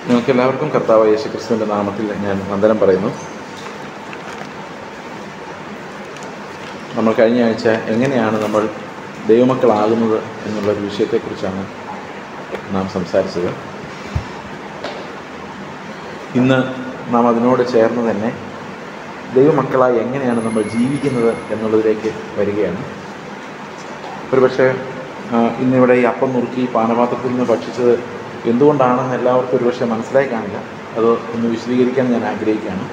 നിങ്ങൾക്ക് എല്ലാവർക്കും കർത്താവ് യേശു ക്രിസ്തുവിൻ്റെ നാമത്തിൽ ഞാൻ വന്ദനം പറയുന്നു നമ്മൾ കഴിഞ്ഞ ആഴ്ച എങ്ങനെയാണ് നമ്മൾ ദൈവമക്കളാകുന്നത് എന്നുള്ള ഒരു വിഷയത്തെക്കുറിച്ചാണ് നാം സംസാരിച്ചത് ഇന്ന് നാം അതിനോട് ചേർന്ന് തന്നെ ദൈവമക്കളായി എങ്ങനെയാണ് നമ്മൾ ജീവിക്കുന്നത് എന്നുള്ളതിലേക്ക് വരികയാണ് ഒരുപക്ഷെ ആ, ഇന്നിവിടെ ഈ അപ്പം നുറുക്കി പാനപാത്രത്തിൽ നിന്ന് ഭക്ഷിച്ചത് എന്തുകൊണ്ടാണെന്ന് എല്ലാവർക്കും ഒരുപക്ഷെ മനസ്സിലായി കാണില്ല അത് ഒന്ന് വിശദീകരിക്കാൻ ഞാൻ ആഗ്രഹിക്കുകയാണ്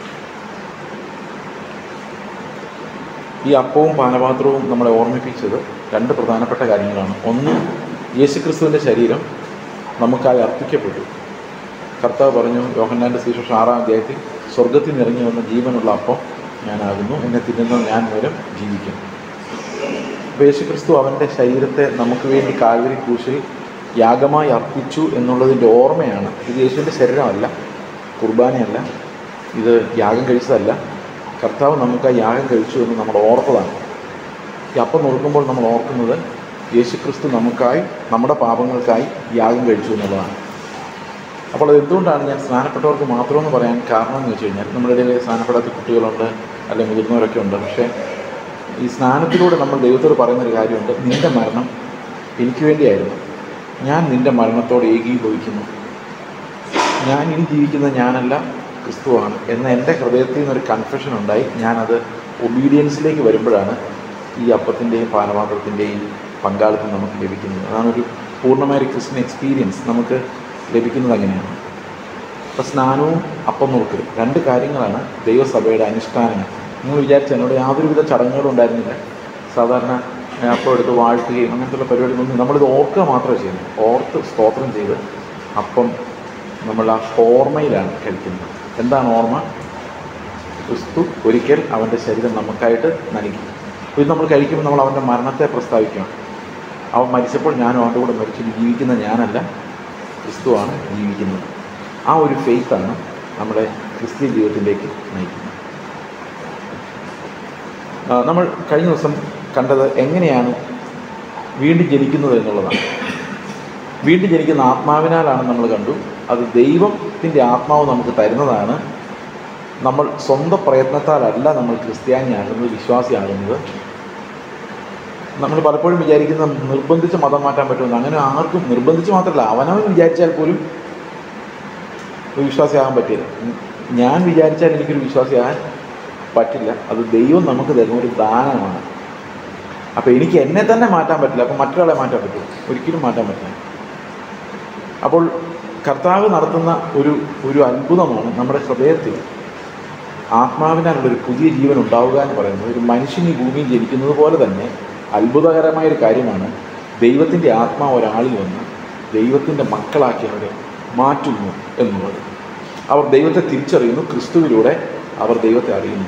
ഈ അപ്പവും പാനപാത്രവും നമ്മളെ ഓർമ്മിപ്പിച്ചത് രണ്ട് പ്രധാനപ്പെട്ട കാര്യങ്ങളാണ് ഒന്ന് യേശുക്രിസ്തുവിൻ്റെ ശരീരം നമുക്കായി അർപ്പിക്കപ്പെട്ടു കർത്താവ് പറഞ്ഞു യോഹന്നാൻ്റെ സുവിശേഷം ആറാം അധ്യായത്തിൽ സ്വർഗത്തിൽ നിന്ന് ഇറങ്ങി വന്ന ജീവനുള്ള അപ്പം ഞാനാകുന്നു എന്നെ തിന്നുന്ന ഞാൻ മൂലം ജീവിക്കും അപ്പോൾ യേശുക്രിസ്തു അവൻ്റെ ശരീരത്തെ നമുക്ക് വേണ്ടി കാൽവരി ക്രൂശിൽ യാഗമായി അർപ്പിച്ചു എന്നുള്ളതിൻ്റെ ഓർമ്മയാണ് ഇത് യേശുവിൻ്റെ ശരീരമല്ല കുർബാനയല്ല ഇത് യാഗം കഴിച്ചതല്ല കർത്താവ് നമുക്ക് ആ യാഗം കഴിച്ചു എന്ന് നമ്മൾ ഓർത്തതാണ് ഈ അപ്പം നോക്കുമ്പോൾ നമ്മൾ ഓർക്കുന്നത് യേശുക്രിസ്തു നമുക്കായി നമ്മുടെ പാപങ്ങൾക്കായി യാഗം കഴിച്ചു എന്നുള്ളതാണ് അപ്പോൾ അത് എന്തുകൊണ്ടാണ് ഞാൻ സ്നാനപ്പെട്ടവർക്ക് മാത്രമെന്ന് പറയാൻ കാരണം എന്ന് വെച്ച് കഴിഞ്ഞാൽ നമ്മുടെ ഇടയിൽ സ്നാനപ്പെടാത്ത കുട്ടികളുണ്ട് അല്ലെങ്കിൽ മുതിർന്നവരൊക്കെ ഉണ്ട് പക്ഷേ ഈ സ്നാനത്തിലൂടെ നമ്മൾ ദൈവത്തോട് പറയുന്നൊരു കാര്യമുണ്ട് നിൻ്റെ മരണം എനിക്ക് വേണ്ടിയായിരുന്നു ഞാൻ നിൻ്റെ മരണത്തോട് ഏകീഭവിക്കുന്നു ഞാൻ ഇനി ജീവിക്കുന്ന ഞാനല്ല ക്രിസ്തുവാണ് എന്ന എൻ്റെ ഹൃദയത്തിൽ നിന്നൊരു കൺഫെഷൻ ഉണ്ടായി ഞാനത് ഒബീഡിയൻസിലേക്ക് വരുമ്പോഴാണ് ഈ അപ്പത്തിൻ്റെയും പാനപാത്രത്തിൻ്റെയും പങ്കാളിത്തം നമുക്ക് ലഭിക്കുന്നത് അതാണ് ഒരു പൂർണ്ണമായ ഒരു ക്രിസ്ത്യൻ എക്സ്പീരിയൻസ് നമുക്ക് ലഭിക്കുന്നത് അങ്ങനെയാണ് അപ്പോൾ സ്നാനവും അപ്പം നുറുക്കലും രണ്ട് കാര്യങ്ങളാണ് ദൈവസഭയുടെ അനുഷ്ഠാനങ്ങൾ നിങ്ങൾ വിചാരിച്ച എന്നോട് യാതൊരുവിധ ചടങ്ങുകളും ഉണ്ടായിരുന്നില്ല സാധാരണ ഏ, അപ്പം എടുത്ത് വാഴ്ത്തുകയും അങ്ങനത്തെ പരിപാടികളൊന്നും നമ്മളിത് ഓർക്കുക മാത്രമേ ചെയ്യുന്നത് ഓർത്ത് സ്തോത്രം ചെയ്ത് അപ്പം നമ്മൾ ആ ഓർമ്മയിലാണ് കഴിക്കുന്നത് എന്താണ് ഓർമ്മ ക്രിസ്തു ഒരിക്കൽ അവൻ്റെ ശരീരം നമുക്കായിട്ട് നൽകി അപ്പോൾ ഇത് നമ്മൾ കഴിക്കുമ്പോൾ നമ്മൾ അവൻ്റെ മരണത്തെ പ്രസ്താവിക്കണം അവൻ മരിച്ചപ്പോൾ ഞാനും അവൻ്റെ കൂടെ മരിച്ചു ഇനി ജീവിക്കുന്ന ഞാനല്ല ക്രിസ്തുവാണ് ജീവിക്കുന്നത് ആ ഒരു ഫെയ്ത്താണ് നമ്മുടെ ക്രിസ്ത്യൻ ജീവിതത്തിലേക്ക് നയിക്കുന്നത് ആ, നമ്മൾ കഴിഞ്ഞ ദിവസം കണ്ടത് എങ്ങനെയാണ് വീണ്ടും ജനിക്കുന്നത് എന്നുള്ളതാണ് വീണ്ടും ജനിക്കുന്ന ആത്മാവിനാലാണ് നമ്മൾ കണ്ടു അത് ദൈവത്തിൻ്റെ ആത്മാവ് നമുക്ക് തരുന്നതാണ് നമ്മൾ സ്വന്തം പ്രയത്നത്താലല്ല നമ്മൾ ക്രിസ്ത്യാനിയാകുന്നത് വിശ്വാസിയാകുന്നത് നമ്മൾ പലപ്പോഴും വിചാരിക്കുന്ന നിർബന്ധിച്ച് മതം മാറ്റാൻ പറ്റുമെന്ന് അങ്ങനെ ആർക്കും നിർബന്ധിച്ച് മാത്രമല്ല അവനവൻ വിചാരിച്ചാൽ പോലും ഒരു വിശ്വാസിയാകാൻ പറ്റില്ല ഞാൻ വിചാരിച്ചാൽ എനിക്കൊരു വിശ്വാസിയാകാൻ പറ്റില്ല അത് ദൈവം നമുക്ക് തരുന്ന ഒരു ദാനമാണ് അപ്പോൾ എനിക്ക് എന്നെ തന്നെ മാറ്റാൻ പറ്റില്ല അപ്പോൾ മറ്റൊരാളെ മാറ്റാൻ പറ്റും ഒരിക്കലും മാറ്റാൻ പറ്റില്ല അപ്പോൾ കർത്താവ് നടത്തുന്ന ഒരു ഒരു അത്ഭുതമാണ് നമ്മുടെ ഹൃദയത്തിൽ ആത്മാവിനാലുള്ളൊരു പുതിയ ജീവൻ ഉണ്ടാവുക എന്ന് പറയുന്നത് ഒരു മനുഷ്യൻ ഈ ഭൂമിയിൽ ജനിക്കുന്നത് പോലെ തന്നെ അത്ഭുതകരമായൊരു കാര്യമാണ് ദൈവത്തിൻ്റെ ആത്മാവ് ഒരാളിൽ വന്ന് ദൈവത്തിൻ്റെ മക്കളാക്കി അവരെ മാറ്റുന്നു എന്നുള്ളത് അവർ ദൈവത്തെ തിരിച്ചറിയുന്നു ക്രിസ്തുവിലൂടെ അവർ ദൈവത്തെ അറിയുന്നു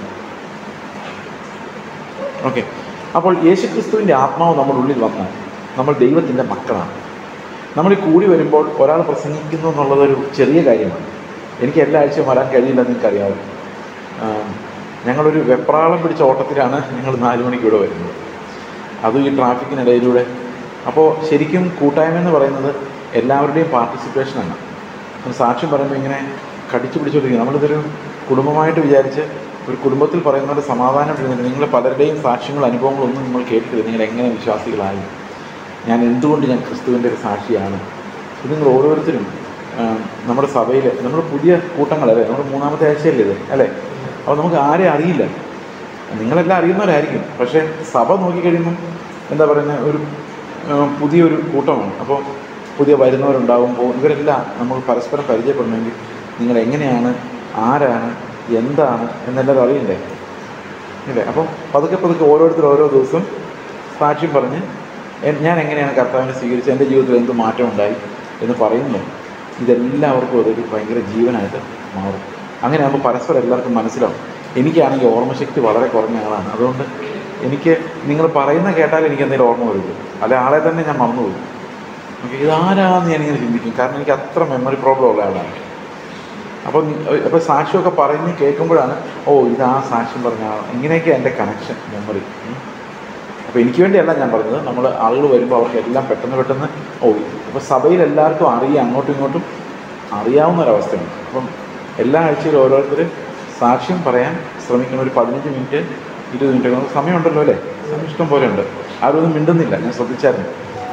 ഓക്കെ അപ്പോൾ യേശുക്രിസ്തുവിൻ്റെ ആത്മാവ് നമ്മുടെ ഉള്ളിൽ വന്നാൽ നമ്മൾ ദൈവത്തിൻ്റെ മക്കളാണ് നമ്മൾ ഈ കൂടി വരുമ്പോൾ ഒരാൾ പ്രസംഗിക്കുന്നു എന്നുള്ളതൊരു ചെറിയ കാര്യമാണ് എനിക്ക് എല്ലാ ആഴ്ചയും വരാൻ കഴിയില്ലെന്ന് നിങ്ങൾക്കറിയാവും ആം, ഞങ്ങളൊരു വെപ്രാളം പിടിച്ച ഓട്ടത്തിലാണ് ഞങ്ങൾ നാല് മണിക്ക് ഇവിടെ വരുന്നത് അതും ഈ ട്രാഫിക്കിനിടയിലൂടെ അപ്പോൾ ശരിക്കും കൂട്ടായ്മ എന്ന് പറയുന്നത് എല്ലാവരുടെയും പാർട്ടിസിപ്പേഷനാണ് നമ്മൾ സാക്ഷ്യം പറയുമ്പോൾ ഇങ്ങനെ കടിച്ചു പിടിച്ചുകൊണ്ടിരിക്കുക നമ്മളിതൊരു കുടുംബമായിട്ട് വിചാരിച്ച് ഒരു കുടുംബത്തിൽ പറയുന്നവരുടെ സമാധാനം ഇരുന്നിട്ട് നിങ്ങൾ പലരുടെയും സാക്ഷ്യങ്ങൾ അനുഭവങ്ങളൊന്നും നിങ്ങൾ കേട്ടിട്ടില്ല നിങ്ങൾ എങ്ങനെ വിശ്വാസികളായി ഞാൻ എന്തുകൊണ്ട് ഞാൻ ക്രിസ്തുവിൻ്റെ ഒരു സാക്ഷിയാണ് ഇത് നിങ്ങൾ ഓരോരുത്തരും ആ, നമ്മുടെ സഭയിൽ നമ്മുടെ പുതിയ കൂട്ടങ്ങളല്ലേ നമ്മുടെ മൂന്നാമത്തെ ആഴ്ചയല്ലേ ഇത് അല്ലേ അപ്പോൾ നമുക്ക് ആരെ അറിയില്ല നിങ്ങളെല്ലാം അറിയുന്നവരായിരിക്കും പക്ഷേ സഭ നോക്കിക്കഴിയുമ്പം എന്താ പറയുന്നത് ഒരു ആ, പുതിയൊരു കൂട്ടമാണ് അപ്പോൾ പുതിയ വരുന്നവരുണ്ടാകുമ്പോൾ ഇവരെല്ലാം നമ്മൾ പരസ്പരം പരിചയപ്പെടണമെങ്കിൽ നിങ്ങൾ എങ്ങനെയാണ് ആരാണ് എന്താണ് എന്നെല്ലാവരും അറിയണ്ടേ ഇല്ലേ അപ്പം പതുക്കെ പതുക്കെ ഓരോരുത്തർ ഓരോ ദിവസം സാക്ഷ്യം പറഞ്ഞ് എൻ- ഞാൻ എങ്ങനെയാണ് കർത്താവിനെ സ്വീകരിച്ചത് എൻ്റെ ജീവിതത്തിൽ എന്ത് മാറ്റം ഉണ്ടായി എന്ന് പറയുന്നു ഇതെല്ലാവർക്കും അതൊരു ഭയങ്കര ജീവനായിട്ട് മാറും അങ്ങനെയാകുമ്പോൾ പരസ്പരം എല്ലാവർക്കും മനസ്സിലാവും എനിക്കാണെങ്കിൽ ഓർമ്മശക്തി വളരെ കുറഞ്ഞ ആളാണ് അതുകൊണ്ട് എനിക്ക് നിങ്ങൾ പറയുന്ന കേട്ടാൽ എനിക്ക് എന്തെങ്കിലും ഓർമ്മ വരുള്ളൂ അല്ലെ ആളെ തന്നെ ഞാൻ മറന്നുപോയി ഓക്കെ ഇതാരാന്ന് ഞാനിങ്ങനെ ചിന്തിക്കും കാരണം എനിക്ക് അത്ര മെമ്മറി പ്രോബ്ലം ഉള്ള ആളാണ് അപ്പോൾ അപ്പോൾ സാക്ഷ്യമൊക്കെ പറഞ്ഞ് കേൾക്കുമ്പോഴാണ് ഓ ഇതാ സാക്ഷ്യം പറഞ്ഞ ആൾ ഇങ്ങനെയൊക്കെ എൻ്റെ കണക്ഷൻ മെമ്മറി അപ്പോൾ എനിക്ക് വേണ്ടിയല്ല ഞാൻ പറഞ്ഞത് നമ്മൾ ആളുകൾ വരുമ്പോൾ അവർക്ക് എല്ലാം പെട്ടെന്ന് പെട്ടെന്ന് ഓ അപ്പോൾ സഭയിൽ എല്ലാവർക്കും അറിയാം അങ്ങോട്ടും ഇങ്ങോട്ടും അറിയാവുന്ന ഒരവസ്ഥയുണ്ട് അപ്പം എല്ലാ ആഴ്ചയിലും ഓരോരുത്തർ സാക്ഷ്യം പറയാൻ ശ്രമിക്കണം ഒരു പതിനഞ്ച് മിനിറ്റ് ഇരുപത് മിനിറ്റ് ഒക്കെ സമയമുണ്ടല്ലോ അല്ലേ സമയം ഇഷ്ടം പോലെ ഉണ്ട് ആരും ഒന്നും മിണ്ടുന്നില്ല ഞാൻ ശ്രദ്ധിച്ചായിരുന്നു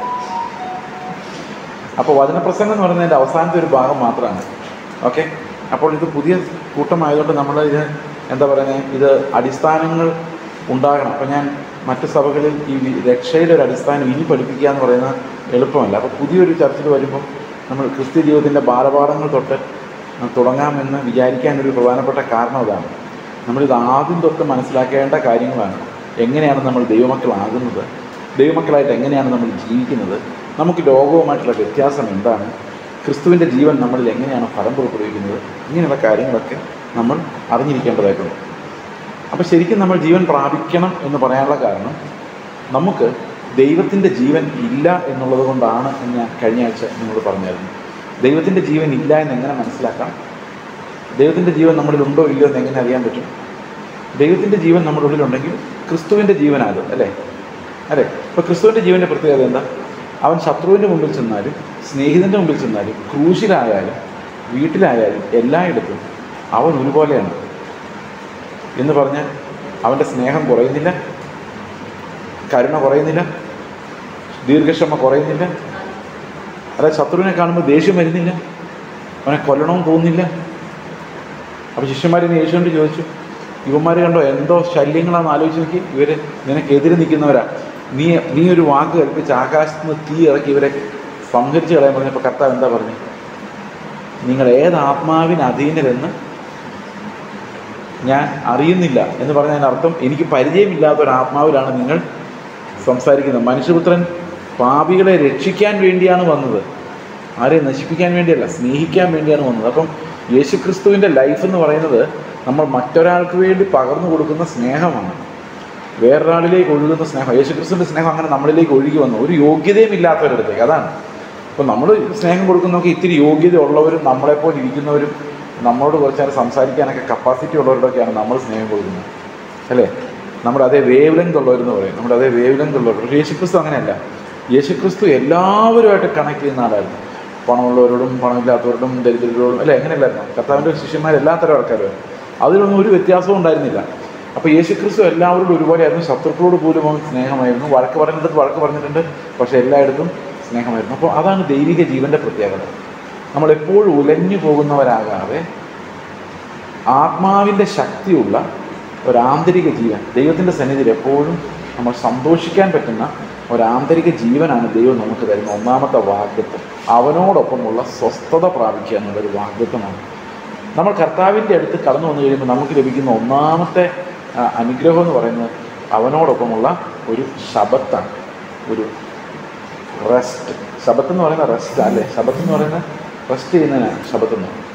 അപ്പോൾ വചനപ്രസംഗം എന്ന് പറയുന്നതിൻ്റെ അവസാനത്തെ ഒരു ഭാഗം മാത്രമാണ് ഓക്കെ അപ്പോൾ ഇത് പുതിയ കൂട്ടമായതുകൊണ്ട് നമ്മൾ ഇത് എന്താ പറയുന്നത് ഇത് അടിസ്ഥാനങ്ങൾ ഉണ്ടാകണം അപ്പോൾ ഞാൻ മറ്റ് സഭകളിൽ ഈ വി- രക്ഷയുടെ ഒരു അടിസ്ഥാനം ഇനി പഠിപ്പിക്കുക എന്ന് പറയുന്നത് എളുപ്പമല്ല അപ്പോൾ പുതിയൊരു ചർച്ചിൽ വരുമ്പോൾ നമ്മൾ ക്രിസ്ത്യ ജീവിതത്തിൻ്റെ ബാലപാഠങ്ങൾ തൊട്ട് തുടങ്ങാമെന്ന് വിചാരിക്കാൻ ഒരു പ്രധാനപ്പെട്ട കാരണം അതാണ് നമ്മളിത് ആദ്യം തൊട്ട് മനസ്സിലാക്കേണ്ട കാര്യങ്ങളാണ് എങ്ങനെയാണ് നമ്മൾ ദൈവമക്കളാകുന്നത് ദൈവമക്കളായിട്ട് എങ്ങനെയാണ് നമ്മൾ ജീവിക്കുന്നത് നമുക്ക് ലോകവുമായിട്ടുള്ള വ്യത്യാസം എന്താണ് ക്രിസ്തുവിൻ്റെ ജീവൻ നമ്മളിൽ എങ്ങനെയാണ് ഫലം പുറപ്പെടുവിക്കുന്നത് ഇങ്ങനെയുള്ള കാര്യങ്ങളൊക്കെ നമ്മൾ അറിഞ്ഞിരിക്കേണ്ടതായിട്ടുണ്ട് അപ്പോൾ ശരിക്കും നമ്മൾ ജീവൻ പ്രാപിക്കണം എന്ന് പറയാനുള്ള കാരണം നമുക്ക് ദൈവത്തിൻ്റെ ജീവൻ ഇല്ല എന്നുള്ളത് കൊണ്ടാണ് എന്ന് ഞാൻ കഴിഞ്ഞ ആഴ്ച നിങ്ങളോട് പറഞ്ഞായിരുന്നു ദൈവത്തിൻ്റെ ജീവൻ ഇല്ല എന്ന് എങ്ങനെ മനസ്സിലാക്കാം ദൈവത്തിൻ്റെ ജീവൻ നമ്മളിൽ ഉണ്ടോ ഇല്ലയോ എന്ന് എങ്ങനെ അറിയാൻ പറ്റും ദൈവത്തിൻ്റെ ജീവൻ നമ്മുടെ ഉള്ളിലുണ്ടെങ്കിൽ ക്രിസ്തുവിൻ്റെ ജീവനാകും അല്ലേ അല്ലേ ഇപ്പോൾ ക്രിസ്തുവിൻ്റെ ജീവൻ്റെ പ്രത്യേകത എന്താ അവൻ ശത്രുവിൻ്റെ മുമ്പിൽ ചെന്നാലും സ്നേഹിതൻ്റെ മുമ്പിൽ ചെന്നാലും ക്രൂശിലായാലും വീട്ടിലായാലും എല്ലായിടത്തും അവൻ ഒരുപോലെയാണ് എന്ന് പറഞ്ഞാൽ അവൻ്റെ സ്നേഹം കുറയുന്നില്ല കരുണ കുറയുന്നില്ല ദീർഘക്ഷമ കുറയുന്നില്ല അതായത് ശത്രുവിനെ കാണുമ്പോൾ ദേഷ്യം വരുന്നില്ല അവനെ കൊല്ലണമെന്ന് തോന്നുന്നില്ല അപ്പോൾ ശിഷ്യന്മാരിന് യേശുവിനോട് ചോദിച്ചു ഇവന്മാർ കണ്ടോ എന്തോ ശല്യങ്ങളാണെന്ന് ആലോചിച്ച് നോക്കി ഇവർ നിനക്കെതിരെ നിൽക്കുന്നവരാ നീ നീ ഒരു വാക്ക് കൽപ്പിച്ച് ആകാശത്ത് നിന്ന് തീ ഇറക്കി ഇവരെ സംഹരിച്ച് കളയാൻ പറഞ്ഞപ്പോൾ കർത്താവ് എന്താ പറഞ്ഞു നിങ്ങൾ ഏത് ആത്മാവിന് അധീനരെന്ന് ഞാൻ അറിയുന്നില്ല എന്ന് പറഞ്ഞതിൻ്റെ അർത്ഥം എനിക്ക് പരിചയമില്ലാത്ത ഒരു ആത്മാവിലാണ് നിങ്ങൾ സംസാരിക്കുന്നത് മനുഷ്യപുത്രൻ പാപികളെ രക്ഷിക്കാൻ വേണ്ടിയാണ് വന്നത് ആരെയും നശിപ്പിക്കാൻ വേണ്ടിയല്ല സ്നേഹിക്കാൻ വേണ്ടിയാണ് വന്നത് അപ്പം യേശുക്രിസ്തുവിൻ്റെ ലൈഫ് എന്ന് പറയുന്നത് നമ്മൾ മറ്റൊരാൾക്ക് വേണ്ടി പകർന്നു കൊടുക്കുന്ന സ്നേഹമാണ് വേറൊരാളിലേക്ക് ഒഴുകുന്ന സ്നേഹം യേശുക്രിസ്തുവിൻ്റെ സ്നേഹം അങ്ങനെ നമ്മളിലേക്ക് ഒഴുകി വന്നു ഒരു യോഗ്യതയും ഇല്ലാത്തവരടുത്തേക്ക് അതാണ് അപ്പോൾ നമ്മൾ സ്നേഹം കൊടുക്കുന്നവർക്ക് ഇത്തിരി യോഗ്യത ഉള്ളവരും നമ്മളെപ്പോലെ ഇരിക്കുന്നവരും നമ്മളോട് കുറച്ച് നേരം സംസാരിക്കാനൊക്കെ കപ്പാസിറ്റി ഉള്ളവരോടൊക്കെയാണ് നമ്മൾ സ്നേഹം കൊടുക്കുന്നത് അല്ലേ നമ്മുടെ അതേ വേവ് ലെങ്ത് ഉള്ളവരെന്ന് പറയും നമ്മുടെ അതേ വേവ് ലെങ്ത് ഉള്ളവർ പക്ഷേ യേശുക്രിസ്തു അങ്ങനെയല്ല യേശുക്രിസ്തു എല്ലാവരുമായിട്ട് കണക്ട് ചെയ്യുന്ന ആളായിരുന്നു പണമുള്ളവരോടും പണമില്ലാത്തവരോടും ദരിദ്രരോടും അല്ലേ എങ്ങനെയല്ലായിരുന്നു കർത്താവിൻ്റെ ശിഷ്യന്മാർ എല്ലാ തരം ആൾക്കാരും അതിലൊന്നും ഒരു വ്യത്യാസവും ഉണ്ടായിരുന്നില്ല അപ്പോൾ യേശുക്രിസ്തു എല്ലാവരോടും ഒരുപോലെയായിരുന്നു ശത്രുക്കളോട് പോലും അവൻ സ്നേഹമായിരുന്നു വഴക്ക് പറഞ്ഞിടത്ത് വഴക്ക് പറഞ്ഞിട്ടുണ്ട് പക്ഷേ എല്ലായിടത്തും സ്നേഹമായിരുന്നു അപ്പോൾ അതാണ് ദൈവിക ജീവൻ്റെ പ്രത്യേകത നമ്മളെപ്പോഴും ഉലഞ്ഞു പോകുന്നവരാകാതെ ആത്മാവിൻ്റെ ശക്തിയുള്ള ഒരാന്തരിക ജീവൻ ദൈവത്തിൻ്റെ സന്നിധിയിൽ എപ്പോഴും നമ്മൾ സന്തോഷിക്കാൻ പറ്റുന്ന ഒരാന്തരിക ജീവനാണ് ദൈവം നമുക്ക് തരുന്ന ഒന്നാമത്തെ വാഗ്ദത്വം അവനോടൊപ്പമുള്ള സ്വസ്ഥത പ്രാപിക്കുക എന്നുള്ളൊരു വാഗ്ദത്വമാണ് നമ്മൾ കർത്താവിൻ്റെ അടുത്ത് കടന്നു വന്നു കഴിയുമ്പോൾ നമുക്ക് ലഭിക്കുന്ന ഒന്നാമത്തെ ആ, അനുഗ്രഹം എന്ന് പറയുന്നത് അവനോടൊപ്പമുള്ള ഒരു ശബത്താണ് ഒരു റെസ്റ്റ് ശബത്ത് എന്ന് പറയുന്ന റെസ്റ്റ് അല്ലേ ശബത്ത് എന്ന് പറയുന്നത് റെസ്റ്റ് ചെയ്യുന്നതിനാണ് ശബത്ത് എന്ന് പറയുന്നത്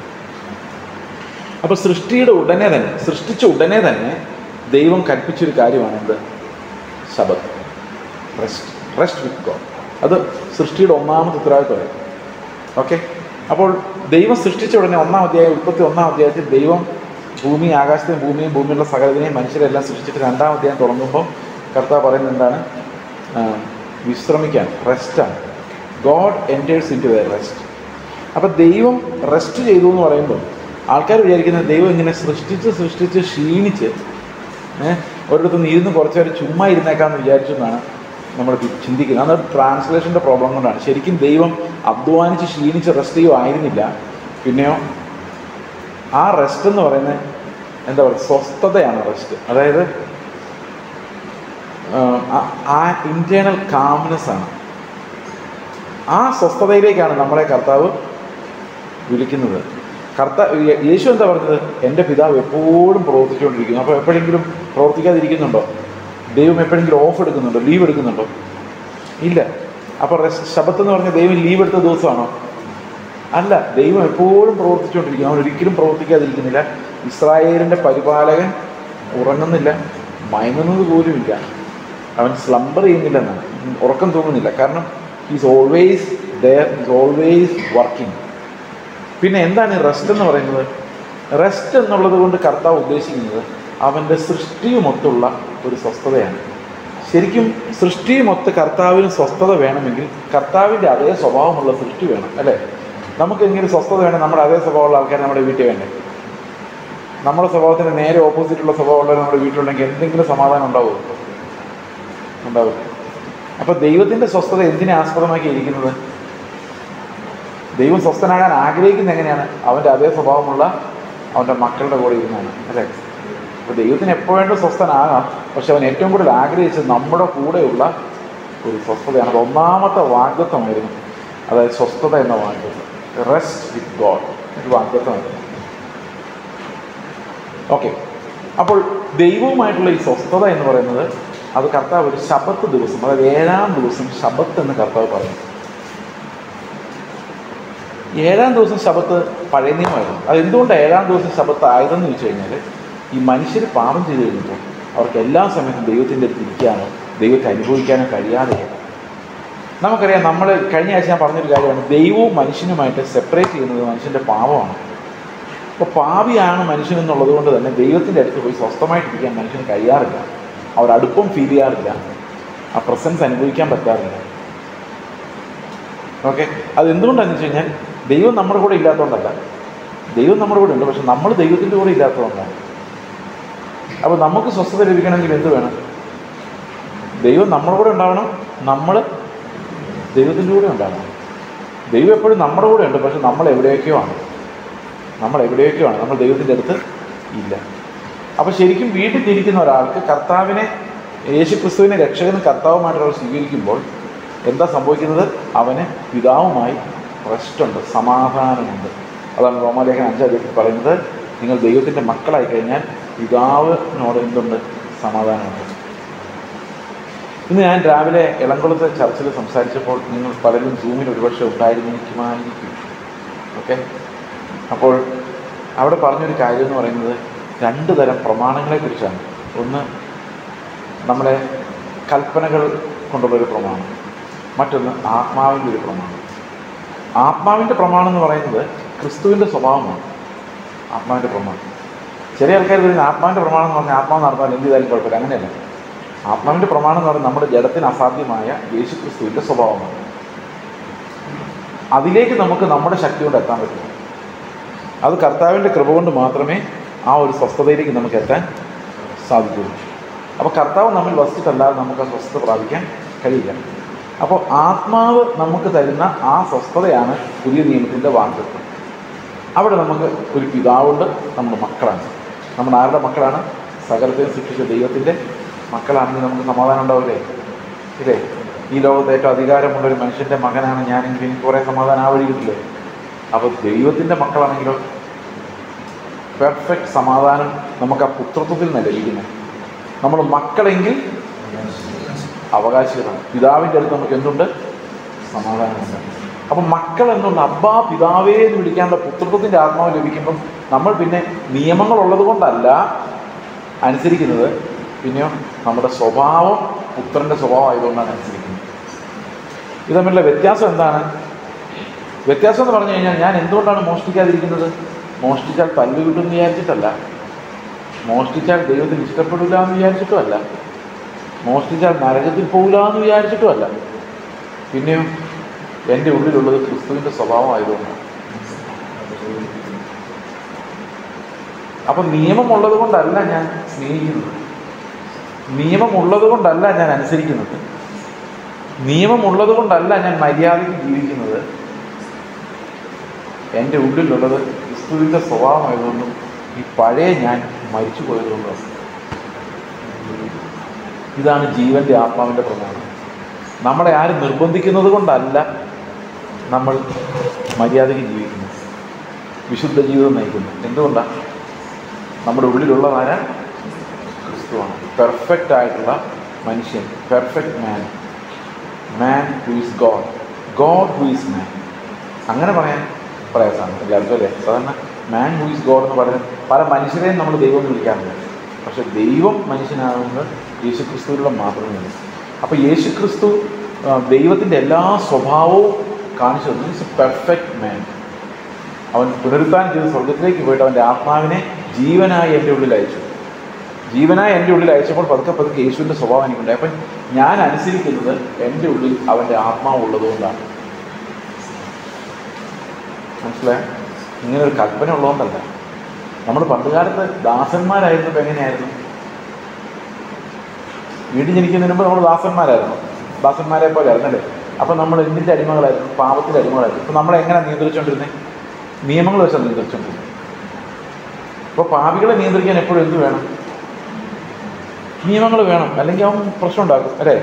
അപ്പോൾ സൃഷ്ടിയുടെ ഉടനെ തന്നെ സൃഷ്ടിച്ച ഉടനെ തന്നെ ദൈവം കൽപ്പിച്ചൊരു കാര്യമാണ് എന്ത് ശബത്ത് റെസ്റ്റ് റെസ്റ്റ് വിത്ത് ഗോഡ് അത് സൃഷ്ടിയുടെ ഒന്നാമത്തെ ഉത്തരവാദിത്വമായി ഓക്കെ അപ്പോൾ ദൈവം സൃഷ്ടിച്ച ഉടനെ ഒന്നാം അധ്യായം ഉൽപ്പത്തി ഒന്നാം അധ്യായത്തിൽ ദൈവം ഭൂമി ആകാശത്തെയും ഭൂമിയും ഭൂമിയിലുള്ള സകലതിനെയും മനുഷ്യരെല്ലാം സൃഷ്ടിച്ചിട്ട് രണ്ടാം അധ്യായം തുടങ്ങുമ്പോൾ കർത്താവ് പറയുന്നത് എന്താണ് ആ, വിശ്രമിക്കാൻ റെസ്റ്റാണ് ഗോഡ് എൻറ്റേഴ്സ് ഇൻ ടു ദ റെസ്റ്റ് അപ്പോൾ ദൈവം റെസ്റ്റ് ചെയ്തു എന്ന് പറയുമ്പോൾ ആൾക്കാർ വിചാരിക്കുന്നത് ദൈവം ഇങ്ങനെ സൃഷ്ടിച്ച് സൃഷ്ടിച്ച് ക്ഷീണിച്ച് ഏഹ് ഒരിടത്തുനിന്ന് ഇരുന്ന് കുറച്ച് നേരം ചുമ്മാ ഇരുന്നേക്കാന്ന് വിചാരിച്ചു എന്നാണ് നമ്മൾ ചിന്തിക്കുന്നത് അത് ട്രാൻസ്ലേഷൻ്റെ പ്രോബ്ലം കൊണ്ടാണ് ശരിക്കും ദൈവം അധ്വാനിച്ച് ക്ഷീണിച്ച് റെസ്റ്റ് ചെയ്യുമായിരുന്നില്ല പിന്നെയോ ആ റെസ്റ്റ് എന്ന് പറയുന്നത് എന്താ പറയുക സ്വസ്ഥതയാണ് റെസ്റ്റ് അതായത് ആഹ് ആ- ആ ഇൻറ്റേർണൽ കാംനെസ് ആണ് ആ സ്വസ്ഥതയിലേക്കാണ് നമ്മളെ കർത്താവ് വിളിക്കുന്നത് കർത്താവ് യേ- യേശു എന്താ പറഞ്ഞത് എൻ്റെ പിതാവ് എപ്പോഴും പ്രവർത്തിച്ചുകൊണ്ടിരിക്കുന്നു അപ്പോൾ എപ്പോഴെങ്കിലും പ്രവർത്തിക്കാതിരിക്കുന്നുണ്ടോ ദൈവം എപ്പോഴെങ്കിലും ഓഫ് എടുക്കുന്നുണ്ടോ ലീവ് എടുക്കുന്നുണ്ടോ ഇല്ല അപ്പോൾ റെസ്റ്റ് ശബത്ത് എന്ന് പറഞ്ഞാൽ ദൈവം ലീവ് എടുത്ത ദിവസമാണോ അല്ല ദൈവം എപ്പോഴും പ്രവർത്തിച്ചുകൊണ്ടിരിക്കുന്നു അവൻ ഒരിക്കലും പ്രവർത്തിക്കാതിരിക്കുന്നില്ല ഇസ്രായേലിൻ്റെ പരിപാലകൻ ഉറങ്ങുന്നില്ല മയങ്ങുന്നത് പോലുമില്ല അവൻ സ്ലംബർ ചെയ്യുന്നില്ലെന്നാണ് ഉറക്കം തൂങ്ങുന്നില്ല കാരണം is always there is always working പിന്നെ എന്താണ് ഈ റെസ്റ്റ് എന്ന് പറയുന്നത് റെസ്റ്റ് എന്നുള്ളത് കൊണ്ട് കർത്താവ് ഉദ്ദേശിക്കുന്നത് അവൻ്റെ സൃഷ്ടിയുമൊത്തുള്ള ഒരു സ്വസ്ഥതയാണ് ശരിക്കും സൃഷ്ടിയുമൊത്ത് കർത്താവിന് സ്വസ്ഥത വേണമെങ്കിൽ കർത്താവിൻ്റെ അതേ സ്വഭാവമുള്ള സൃഷ്ടി വേണം അല്ലേ നമുക്ക് ഇങ്ങനെ സ്വസ്ഥത വേണേൽ നമ്മുടെ അതേ സ്വഭാവമുള്ള ആൾക്കാർ നമ്മുടെ വീട്ടിൽ വേണ്ടേ നമ്മുടെ സ്വഭാവത്തിന് നേരെ ഓപ്പോസിറ്റുള്ള സ്വഭാവമുള്ളവർ നമ്മുടെ വീട്ടിലുണ്ടെങ്കിൽ എന്തെങ്കിലും സമാധാനം ഉണ്ടാവുമോ ഉണ്ടാവും അപ്പോൾ ദൈവത്തിൻ്റെ സ്വസ്ഥത എന്തിനെ ആസ്പദമാക്കി ഇരിക്കുന്നത് ദൈവം സ്വസ്ഥനാകാൻ ആഗ്രഹിക്കുന്നത് എങ്ങനെയാണ് അവൻ്റെ അതേ സ്വഭാവമുള്ള അവൻ്റെ മക്കളുടെ കൂടെ ഇരുന്നാണ് അല്ലേ അപ്പോൾ ദൈവത്തിന് എപ്പോഴും സ്വസ്ഥനാകാം പക്ഷെ അവൻ ഏറ്റവും കൂടുതൽ ആഗ്രഹിച്ചത് നമ്മുടെ കൂടെയുള്ള ഒരു സ്വസ്ഥതയാണ് അത് ഒന്നാമത്തെ വാഗ്ദത്വമായിരുന്നു അതായത് സ്വസ്ഥത എന്ന വാഗ്ദത്വം റെസ്റ്റ് വിത്ത് ഗോഡ് ഒരു വാഗ്ദത്വമായിരുന്നു ഓക്കെ അപ്പോൾ ദൈവവുമായിട്ടുള്ള ഈ സ്വസ്ഥത എന്ന് പറയുന്നത് അത് കർത്താവ് ഒരു ശബത്ത് ദിവസം അതായത് ഏഴാം ദിവസം ശബത്ത് എന്ന് കർത്താവ് പറയുന്നു ഏഴാം ദിവസം ശബത്ത് പഴയ നിയമമായിരുന്നു അത് എന്തുകൊണ്ടാണ് ഏഴാം ദിവസം ശബത്ത് ആയതെന്ന് ചോദിച്ചു കഴിഞ്ഞാൽ ഈ മനുഷ്യർ പാപം ചെയ്ത് കഴിഞ്ഞപ്പോൾ അവർക്ക് എല്ലാ സമയത്തും ദൈവത്തിൻ്റെ അടുത്ത് ഇരിക്കാനോ ദൈവത്തെ അനുഭവിക്കാനോ കഴിയാതെ നമുക്കറിയാം നമ്മൾ കഴിഞ്ഞ ആഴ്ച ഞാൻ പറഞ്ഞൊരു കാര്യമാണ് ദൈവവും മനുഷ്യനുമായിട്ട് സെപ്പറേറ്റ് ചെയ്യുന്നത് മനുഷ്യൻ്റെ പാപമാണ് അപ്പോൾ പാപിയാണ് മനുഷ്യൻ എന്നുള്ളത് കൊണ്ട് തന്നെ ദൈവത്തിൻ്റെ അടുത്ത് പോയി സ്വസ്ഥമായിട്ടിരിക്കാൻ മനുഷ്യന് കഴിയാറില്ല അവർ അടുപ്പം ഫീൽ ചെയ്യാറില്ല ആ പ്രസൻസ് അനുഭവിക്കാൻ പറ്റാറില്ല ഓക്കെ അത് എന്തുകൊണ്ടാണെന്ന് വെച്ച് കഴിഞ്ഞാൽ ദൈവം നമ്മുടെ കൂടെ ഇല്ലാത്തതുകൊണ്ടല്ല ദൈവം നമ്മുടെ കൂടെ ഉണ്ട് പക്ഷെ നമ്മൾ ദൈവത്തിൻ്റെ കൂടെ ഇല്ലാത്തതുകൊണ്ടാണ് അപ്പോൾ നമുക്ക് സ്വസ്ഥത ലഭിക്കണമെങ്കിൽ എന്ത് വേണം ദൈവം നമ്മുടെ കൂടെ ഉണ്ടാവണം നമ്മൾ ദൈവത്തിൻ്റെ കൂടെ ഉണ്ടാകണം ദൈവം എപ്പോഴും നമ്മുടെ കൂടെ ഉണ്ട് പക്ഷെ നമ്മൾ എവിടെയൊക്കെയോ ആണ് നമ്മൾ എവിടെയൊക്കെയോ ആണ് നമ്മൾ ദൈവത്തിൻ്റെ അടുത്ത് ഇല്ല അപ്പോൾ ശരിക്കും വീട്ടിൽ ഇരിക്കുന്ന ഒരാൾക്ക് കർത്താവിനെ യേശു ക്രിസ്തുവിനെ രക്ഷകനും കർത്താവുമായിട്ട് ഒരാൾ സ്വീകരിക്കുമ്പോൾ എന്താ സംഭവിക്കുന്നത് അവന് പിതാവുമായി റെസ്റ്റുണ്ട് സമാധാനമുണ്ട് അതാണ് റോമാലേഖൻ അഞ്ചാം പറയുന്നത് നിങ്ങൾ ദൈവത്തിൻ്റെ മക്കളായി കഴിഞ്ഞാൽ പിതാവിനോട് എന്തുണ്ട് സമാധാനമുണ്ട് ഇന്ന് ഞാൻ രാവിലെ ഇളംകുളത്തെ ചർച്ചിൽ സംസാരിച്ചപ്പോൾ നിങ്ങൾ പലരും സൂമിൽ ഒരുപക്ഷെ ഉണ്ടായിരുന്നിരിക്കുമായിരിക്കും ഓക്കെ അപ്പോൾ അവിടെ പറഞ്ഞൊരു കാര്യം എന്ന് പറയുന്നത് രണ്ട് തരം പ്രമാണങ്ങളെക്കുറിച്ചാണ് ഒന്ന് നമ്മുടെ കൽപ്പനകൾ കൊണ്ടുള്ളൊരു പ്രമാണം മറ്റൊന്ന് ആത്മാവിൻ്റെ ഒരു പ്രമാണം ആത്മാവിൻ്റെ പ്രമാണം എന്ന് പറയുന്നത് ക്രിസ്തുവിൻ്റെ സ്വഭാവമാണ് ആത്മാവിൻ്റെ പ്രമാണം ചില ആൾക്കാർ പറയുന്നത് ആത്മാവിൻ്റെ പ്രമാണം എന്ന് പറഞ്ഞാൽ ആത്മാവ് നടന്നാൽ എന്ത് ചെയ്താലും കുഴപ്പമില്ല അങ്ങനെയല്ല ആത്മാവിൻ്റെ പ്രമാണം എന്ന് പറയുന്നത് നമ്മുടെ ജഡത്തിന് അസാധ്യമായ യേശു ക്രിസ്തുവിൻ്റെ സ്വഭാവമാണ് അതിലേക്ക് നമുക്ക് നമ്മുടെ ശക്തി കൊണ്ട് എത്താൻ പറ്റും അത് കർത്താവിൻ്റെ കൃപ കൊണ്ട് മാത്രമേ ആ ഒരു സ്വസ്ഥതയിലേക്ക് നമുക്ക് എത്താൻ സാധിക്കുള്ളൂ അപ്പോൾ കർത്താവ് നമ്മിൽ വസിച്ചിട്ടല്ലാതെ നമുക്ക് ആ സ്വസ്ഥത പ്രാപിക്കാൻ കഴിയില്ല അപ്പോൾ ആത്മാവ് നമുക്ക് തരുന്ന ആ സ്വസ്ഥതയാണ് പുതിയ നിയമത്തിൻ്റെ വാഗ്ദത്വം അവിടെ നമുക്ക് ഒരു പിതാവുണ്ട് നമ്മുടെ മക്കളാണ് നമ്മുടെ ആരുടെ മക്കളാണ് സകലത്തെയും സൃഷ്ടിച്ച ദൈവത്തിൻ്റെ മക്കളാണെങ്കിൽ നമുക്ക് സമാധാനം ഉണ്ടാവില്ലേ ഇല്ലേ ഈ ലോകത്ത് ഏറ്റവും അധികാരമുള്ള ഒരു മനുഷ്യൻ്റെ മകനാണ് ഞാനെങ്കിൽ എനിക്ക് കുറേ സമാധാനം ആ വഴി കിട്ടില്ലേ അപ്പോൾ ദൈവത്തിൻ്റെ മക്കളാണെങ്കിലോ പെർഫെക്റ്റ് സമാധാനം നമുക്ക് ആ പുത്രത്വത്തിൽ നിന്ന് ലഭിക്കുന്നത് നമ്മൾ മക്കളെങ്കിൽ അവകാശികളാണ് പിതാവിൻ്റെ അടുത്ത് നമുക്ക് എന്തുണ്ട് സമാധാനമുണ്ട് അപ്പം മക്കൾ എന്നുള്ള അബ്ബാ പിതാവേ എന്ന് വിളിക്കാനുള്ള പുത്രത്വത്തിൻ്റെ ആത്മാവ് ലഭിക്കുമ്പം നമ്മൾ പിന്നെ നിയമങ്ങളുള്ളത് കൊണ്ടല്ല അനുസരിക്കുന്നത് പിന്നെയോ നമ്മുടെ സ്വഭാവം പുത്രൻ്റെ സ്വഭാവം ആയതുകൊണ്ടാണ് അനുസരിക്കുന്നത് ഇത് തമ്മിലുള്ള വ്യത്യാസം എന്താണ് വ്യത്യാസം എന്ന് പറഞ്ഞു കഴിഞ്ഞാൽ ഞാൻ എന്തുകൊണ്ടാണ് മോഷ്ടിക്കാതിരിക്കുന്നത് മോഷ്ടിച്ചാൽ തല്ല് കിട്ടുമെന്ന് വിചാരിച്ചിട്ടല്ല മോഷ്ടിച്ചാൽ ദൈവത്തിന് ഇഷ്ടപ്പെടില്ല എന്ന് വിചാരിച്ചിട്ടുമല്ല മോഷ്ടിച്ചാൽ നരകത്തിൽ പോകില്ല എന്ന് വിചാരിച്ചിട്ടുമല്ല പിന്നെയോ എൻ്റെ ഉള്ളിലുള്ളത് ക്രിസ്തുവിൻ്റെ സ്വഭാവമായതുകൊണ്ടാണ് അപ്പം നിയമമുള്ളത് കൊണ്ടല്ല ഞാൻ സ്നേഹിക്കുന്നത് നിയമമുള്ളത് കൊണ്ടല്ല ഞാൻ അനുസരിക്കുന്നത് നിയമമുള്ളത് കൊണ്ടല്ല ഞാൻ മര്യാദയ്ക്ക് ജീവിക്കുന്നത് എൻ്റെ ഉള്ളിലുള്ളത് ക്രിസ്തുവിൻ്റെ സ്വഭാവമായതുകൊണ്ടും ഈ പഴയ ഞാൻ മരിച്ചു പോയതുകൊണ്ടും ഇതാണ് ജീവൻ്റെ ആത്മാവിൻ്റെ പ്രമാണം നമ്മളെ ആരും നിർബന്ധിക്കുന്നത് കൊണ്ടല്ല നമ്മൾ മര്യാദയ്ക്ക് ജീവിക്കുന്നത് വിശുദ്ധ ജീവിതം നയിക്കുന്നു എന്തുകൊണ്ടാണ് നമ്മുടെ ഉള്ളിലുള്ളതാരാ ക്രിസ്തുവാണ് പെർഫെക്റ്റ് ആയിട്ടുള്ള മനുഷ്യൻ perfect man man who is God God who is man അങ്ങനെ പറയാൻ പ്രയാസമാണ് എല്ലാവർക്കും അല്ലേ സാധാരണ മാൻ ഹു ഈസ് ഗോഡ് എന്ന് പറയുന്നത് പല മനുഷ്യരെയും നമ്മൾ ദൈവം എന്ന് വിളിക്കാറുണ്ട് പക്ഷെ ദൈവം മനുഷ്യനാകുന്നത് യേശു ക്രിസ്തുവിലുള്ള മാത്രമേ ഉള്ളൂ അപ്പോൾ യേശു ക്രിസ്തു ദൈവത്തിൻ്റെ എല്ലാ സ്വഭാവവും കാണിച്ചു തന്നു ഇറ്റ്സ് എ പെർഫെക്റ്റ് മാൻ അവൻ പുനരുത്ഥാനം ചെയ്ത് സ്വർഗത്തിലേക്ക് പോയിട്ട് അവൻ്റെ ആത്മാവിനെ ജീവനായി എൻ്റെ ഉള്ളിൽ അയച്ചു ജീവനായി എൻ്റെ ഉള്ളിൽ അയച്ചപ്പോൾ പതുക്കെ പതുക്കെ യേശുവിൻ്റെ സ്വഭാവം എനിക്കുണ്ടായി അപ്പം ഞാൻ അനുസരിക്കുന്നത് എൻ്റെ ഉള്ളിൽ അവൻ്റെ ആത്മാവ് ഉള്ളതുകൊണ്ടാണ് മനസ്സിലായോ ഇങ്ങനെ ഒരു കൽപ്പന ഉള്ളതുകൊണ്ടല്ല നമ്മൾ പണ്ടുകാലത്ത് ദാസന്മാരായിരുന്നപ്പോൾ എങ്ങനെയായിരുന്നു വീട്ടിൽ ജനിക്കുന്നതിന് മുമ്പ് നമ്മൾ ദാസന്മാരായിരുന്നു ദാസന്മാരെ പോലെ ആയിരുന്നല്ലേ അപ്പം നമ്മൾ എന്തിൻ്റെ അടിമകളായിരുന്നു പാപത്തിൻ്റെ അടിമകളായിരുന്നു ഇപ്പം നമ്മളെ എങ്ങനെ നിയന്ത്രിച്ചുകൊണ്ടിരുന്നത് നിയമങ്ങൾ വെച്ചാണ് നിയന്ത്രിച്ചുകൊണ്ടിരുന്നത് അപ്പോൾ പാപികളെ നിയന്ത്രിക്കാൻ എപ്പോഴും എന്ത് വേണം നിയമങ്ങൾ വേണം അല്ലെങ്കിൽ അവൻ പ്രശ്നം ഉണ്ടാക്കും അല്ലേ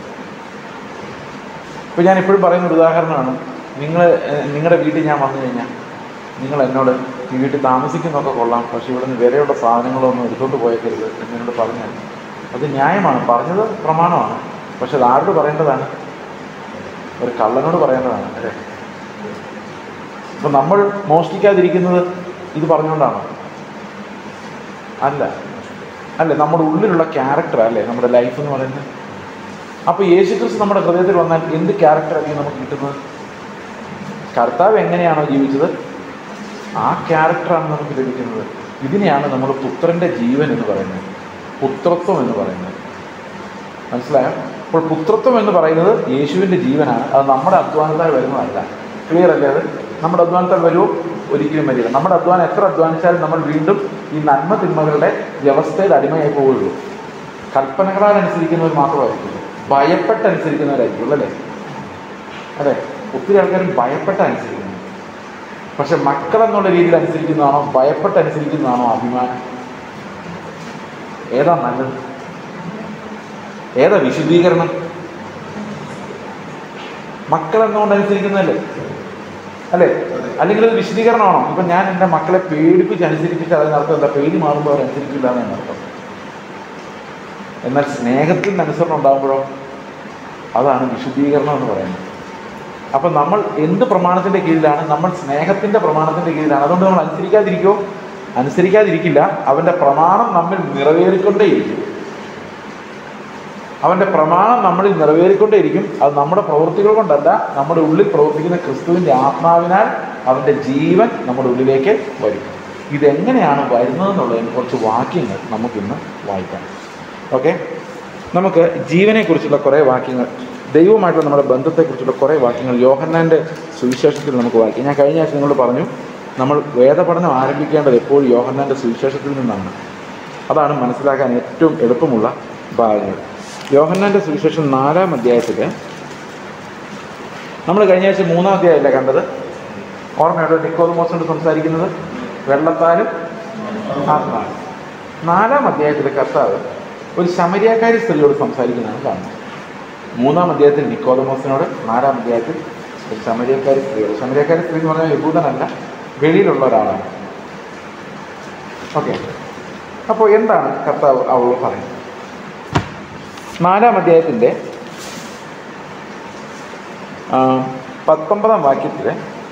ഇപ്പോൾ ഞാൻ എപ്പോഴും പറയുന്ന ഒരു ഉദാഹരണമാണ് നിങ്ങൾ നിങ്ങളുടെ വീട്ടിൽ ഞാൻ വന്നു കഴിഞ്ഞാൽ നിങ്ങൾ എന്നോട് ഈ വീട്ടിൽ താമസിക്കുന്നതൊക്കെ കൊള്ളാം പക്ഷേ ഇവിടെ നിന്ന് വിലയുള്ള സാധനങ്ങളൊന്നും എടുത്തുകൊണ്ട് പോയേക്കരുത് എന്നോട് പറഞ്ഞാൽ അത് ന്യായമാണ് പറഞ്ഞത് പ്രമാണമാണ് പക്ഷെ അത് ആരോട് പറയേണ്ടതാണ് ഒരു കള്ളനോട് പറയേണ്ടതാണ് അല്ലേ അപ്പം നമ്മൾ മോഷ്ടിക്കാതിരിക്കുന്നത് ഇത് പറഞ്ഞുകൊണ്ടാണോ അല്ല അല്ലേ നമ്മുടെ ഉള്ളിലുള്ള ക്യാരക്ടർ അല്ലേ നമ്മുടെ ലൈഫ് എന്ന് പറയുന്നത് അപ്പോൾ യേശു ക്രിസ്തു നമ്മുടെ ഹൃദയത്തിൽ വന്നാൽ എന്ത് ക്യാരക്ടറായിരിക്കും നമുക്ക് കിട്ടുന്നത് കർത്താവ് എങ്ങനെയാണോ ജീവിച്ചത് ആ ക്യാരക്ടറാണ് നമുക്ക് ലഭിക്കുന്നത് ഇതിനെയാണ് നമ്മൾ പുത്രൻ്റെ ജീവൻ എന്ന് പറയുന്നത് പുത്രത്വം എന്ന് പറയുന്നത് മനസ്സിലായോ അപ്പോൾ പുത്രത്വം എന്ന് പറയുന്നത് യേശുവിൻ്റെ ജീവനാണ് അത് നമ്മുടെ അധ്വാനത്താൽ വരുന്നതല്ല ക്ലിയർ അല്ലേ അത് നമ്മുടെ അധ്വാനത്താൽ വരുമോ ഒരിക്കലും വരില്ല നമ്മുടെ അധ്വാനം എത്ര അധ്വാനിച്ചാലും നമ്മൾ വീണ്ടും ഈ നന്മ തിന്മകളുടെ വ്യവസ്ഥയിൽ അടിമയായി പോവുള്ളൂ കൽപ്പനകളാൽ അനുസരിക്കുന്നവർ മാത്രമായിരിക്കും ഭയപ്പെട്ടനുസരിക്കുന്നവരായിരിക്കും അല്ലേ അതെ ഒത്തിരി ആൾക്കാരും ഭയപ്പെട്ട അനുസരിക്കുന്നു പക്ഷെ മക്കൾ എന്നുള്ള രീതിയിൽ അനുസരിക്കുന്നതാണോ ഭയപ്പെട്ട് അനുസരിക്കുന്നതാണോ അഭിമാനം ഏതാ നല്ലത് ഏതാ വിശുദ്ധീകരണം മക്കൾ എന്നുകൊണ്ട് അനുസരിക്കുന്നതല്ലേ അല്ലേ അല്ലെങ്കിൽ അത് വിശദീകരണമാണോ ഇപ്പം ഞാൻ എൻ്റെ മക്കളെ പേടിപ്പിച്ച് അനുസരിപ്പിച്ച് അതിനർത്ഥം എന്താ പേടി മാറുമ്പോൾ അവർ അനുസരിക്കില്ല എന്നാണ് അർത്ഥം എന്നാൽ സ്നേഹത്തിൽ നിന്ന് അനുസരണം ഉണ്ടാകുമ്പോഴോ അതാണ് വിശുദ്ധീകരണം എന്ന് പറയുന്നത് അപ്പം നമ്മൾ എന്ത് പ്രമാണത്തിൻ്റെ കീഴിലാണ് നമ്മൾ സ്നേഹത്തിൻ്റെ പ്രമാണത്തിൻ്റെ കീഴിലാണ് അതുകൊണ്ട് നമ്മൾ അനുസരിക്കാതിരിക്കുമോ അനുസരിക്കാതിരിക്കില്ല അവൻ്റെ പ്രമാണം നമ്മിൽ നിറവേറിക്കൊണ്ടേയിരിക്കും അവൻ്റെ പ്രമാണം നമ്മളിൽ നിറവേറിക്കൊണ്ടേയിരിക്കും അത് നമ്മുടെ പ്രവൃത്തികൾ കൊണ്ടല്ല നമ്മുടെ ഉള്ളിൽ പ്രവർത്തിക്കുന്ന ക്രിസ്തുവിൻ്റെ ആത്മാവിനാൽ അവൻ്റെ ജീവൻ നമ്മുടെ ഉള്ളിലേക്ക് വരും ഇതെങ്ങനെയാണ് വരുന്നതെന്നുള്ളതിന് കുറച്ച് വാക്യങ്ങൾ നമുക്കിന്ന് വായിക്കാം ഓക്കെ നമുക്ക് ജീവനെക്കുറിച്ചുള്ള കുറേ വാക്യങ്ങൾ ദൈവമായിട്ടുള്ള നമ്മുടെ ബന്ധത്തെക്കുറിച്ചുള്ള കുറേ വാക്യങ്ങൾ യോഹന്നാൻ്റെ സുവിശേഷത്തിൽ നമുക്ക് വായിക്കാം ഞാൻ കഴിഞ്ഞ ആഴ്ച നിങ്ങളോട് പറഞ്ഞു നമ്മൾ വേദപഠനം ആരംഭിക്കേണ്ടത് എപ്പോഴും യോഹന്നാൻ്റെ സുവിശേഷത്തിൽ നിന്നാണ് അതാണ് മനസ്സിലാക്കാൻ ഏറ്റവും എളുപ്പമുള്ള ഭാഗങ്ങൾ യോഹന്നാൻ്റെ സുവിശേഷം നാലാം അധ്യായത്തിൽ നമ്മൾ കഴിഞ്ഞ ആഴ്ച മൂന്നാം അധ്യായമല്ലേ കണ്ടത് ഓർമ്മയുണ്ടോ നിക്കോദമോസോട് സംസാരിക്കുന്നത് വെള്ളത്താലും ആത്മാവും നാലാം അധ്യായത്തിൽ കർത്താവ് ഒരു ശമരിയാക്കാരി സ്ത്രീയോട് സംസാരിക്കുന്നതാണ് കാണുന്നത് മൂന്നാം അധ്യായത്തിൽ നിക്കോദമോസിനോട് നാലാം അധ്യായത്തിൽ ഒരു ശമരിയക്കാരി സ്ത്രീയോട് ശമരിയക്കാരി സ്ത്രീ എന്ന് പറഞ്ഞാൽ യഹൂദനല്ല വെളിയിലുള്ള ഒരാളാണ് ഓക്കെ അപ്പോൾ എന്താണ് കർത്താവ് അവളോട് പറയുന്നത് നാലാം അധ്യായത്തിൻ്റെ ആ, പത്തൊമ്പതാം വാക്യത്തിൽ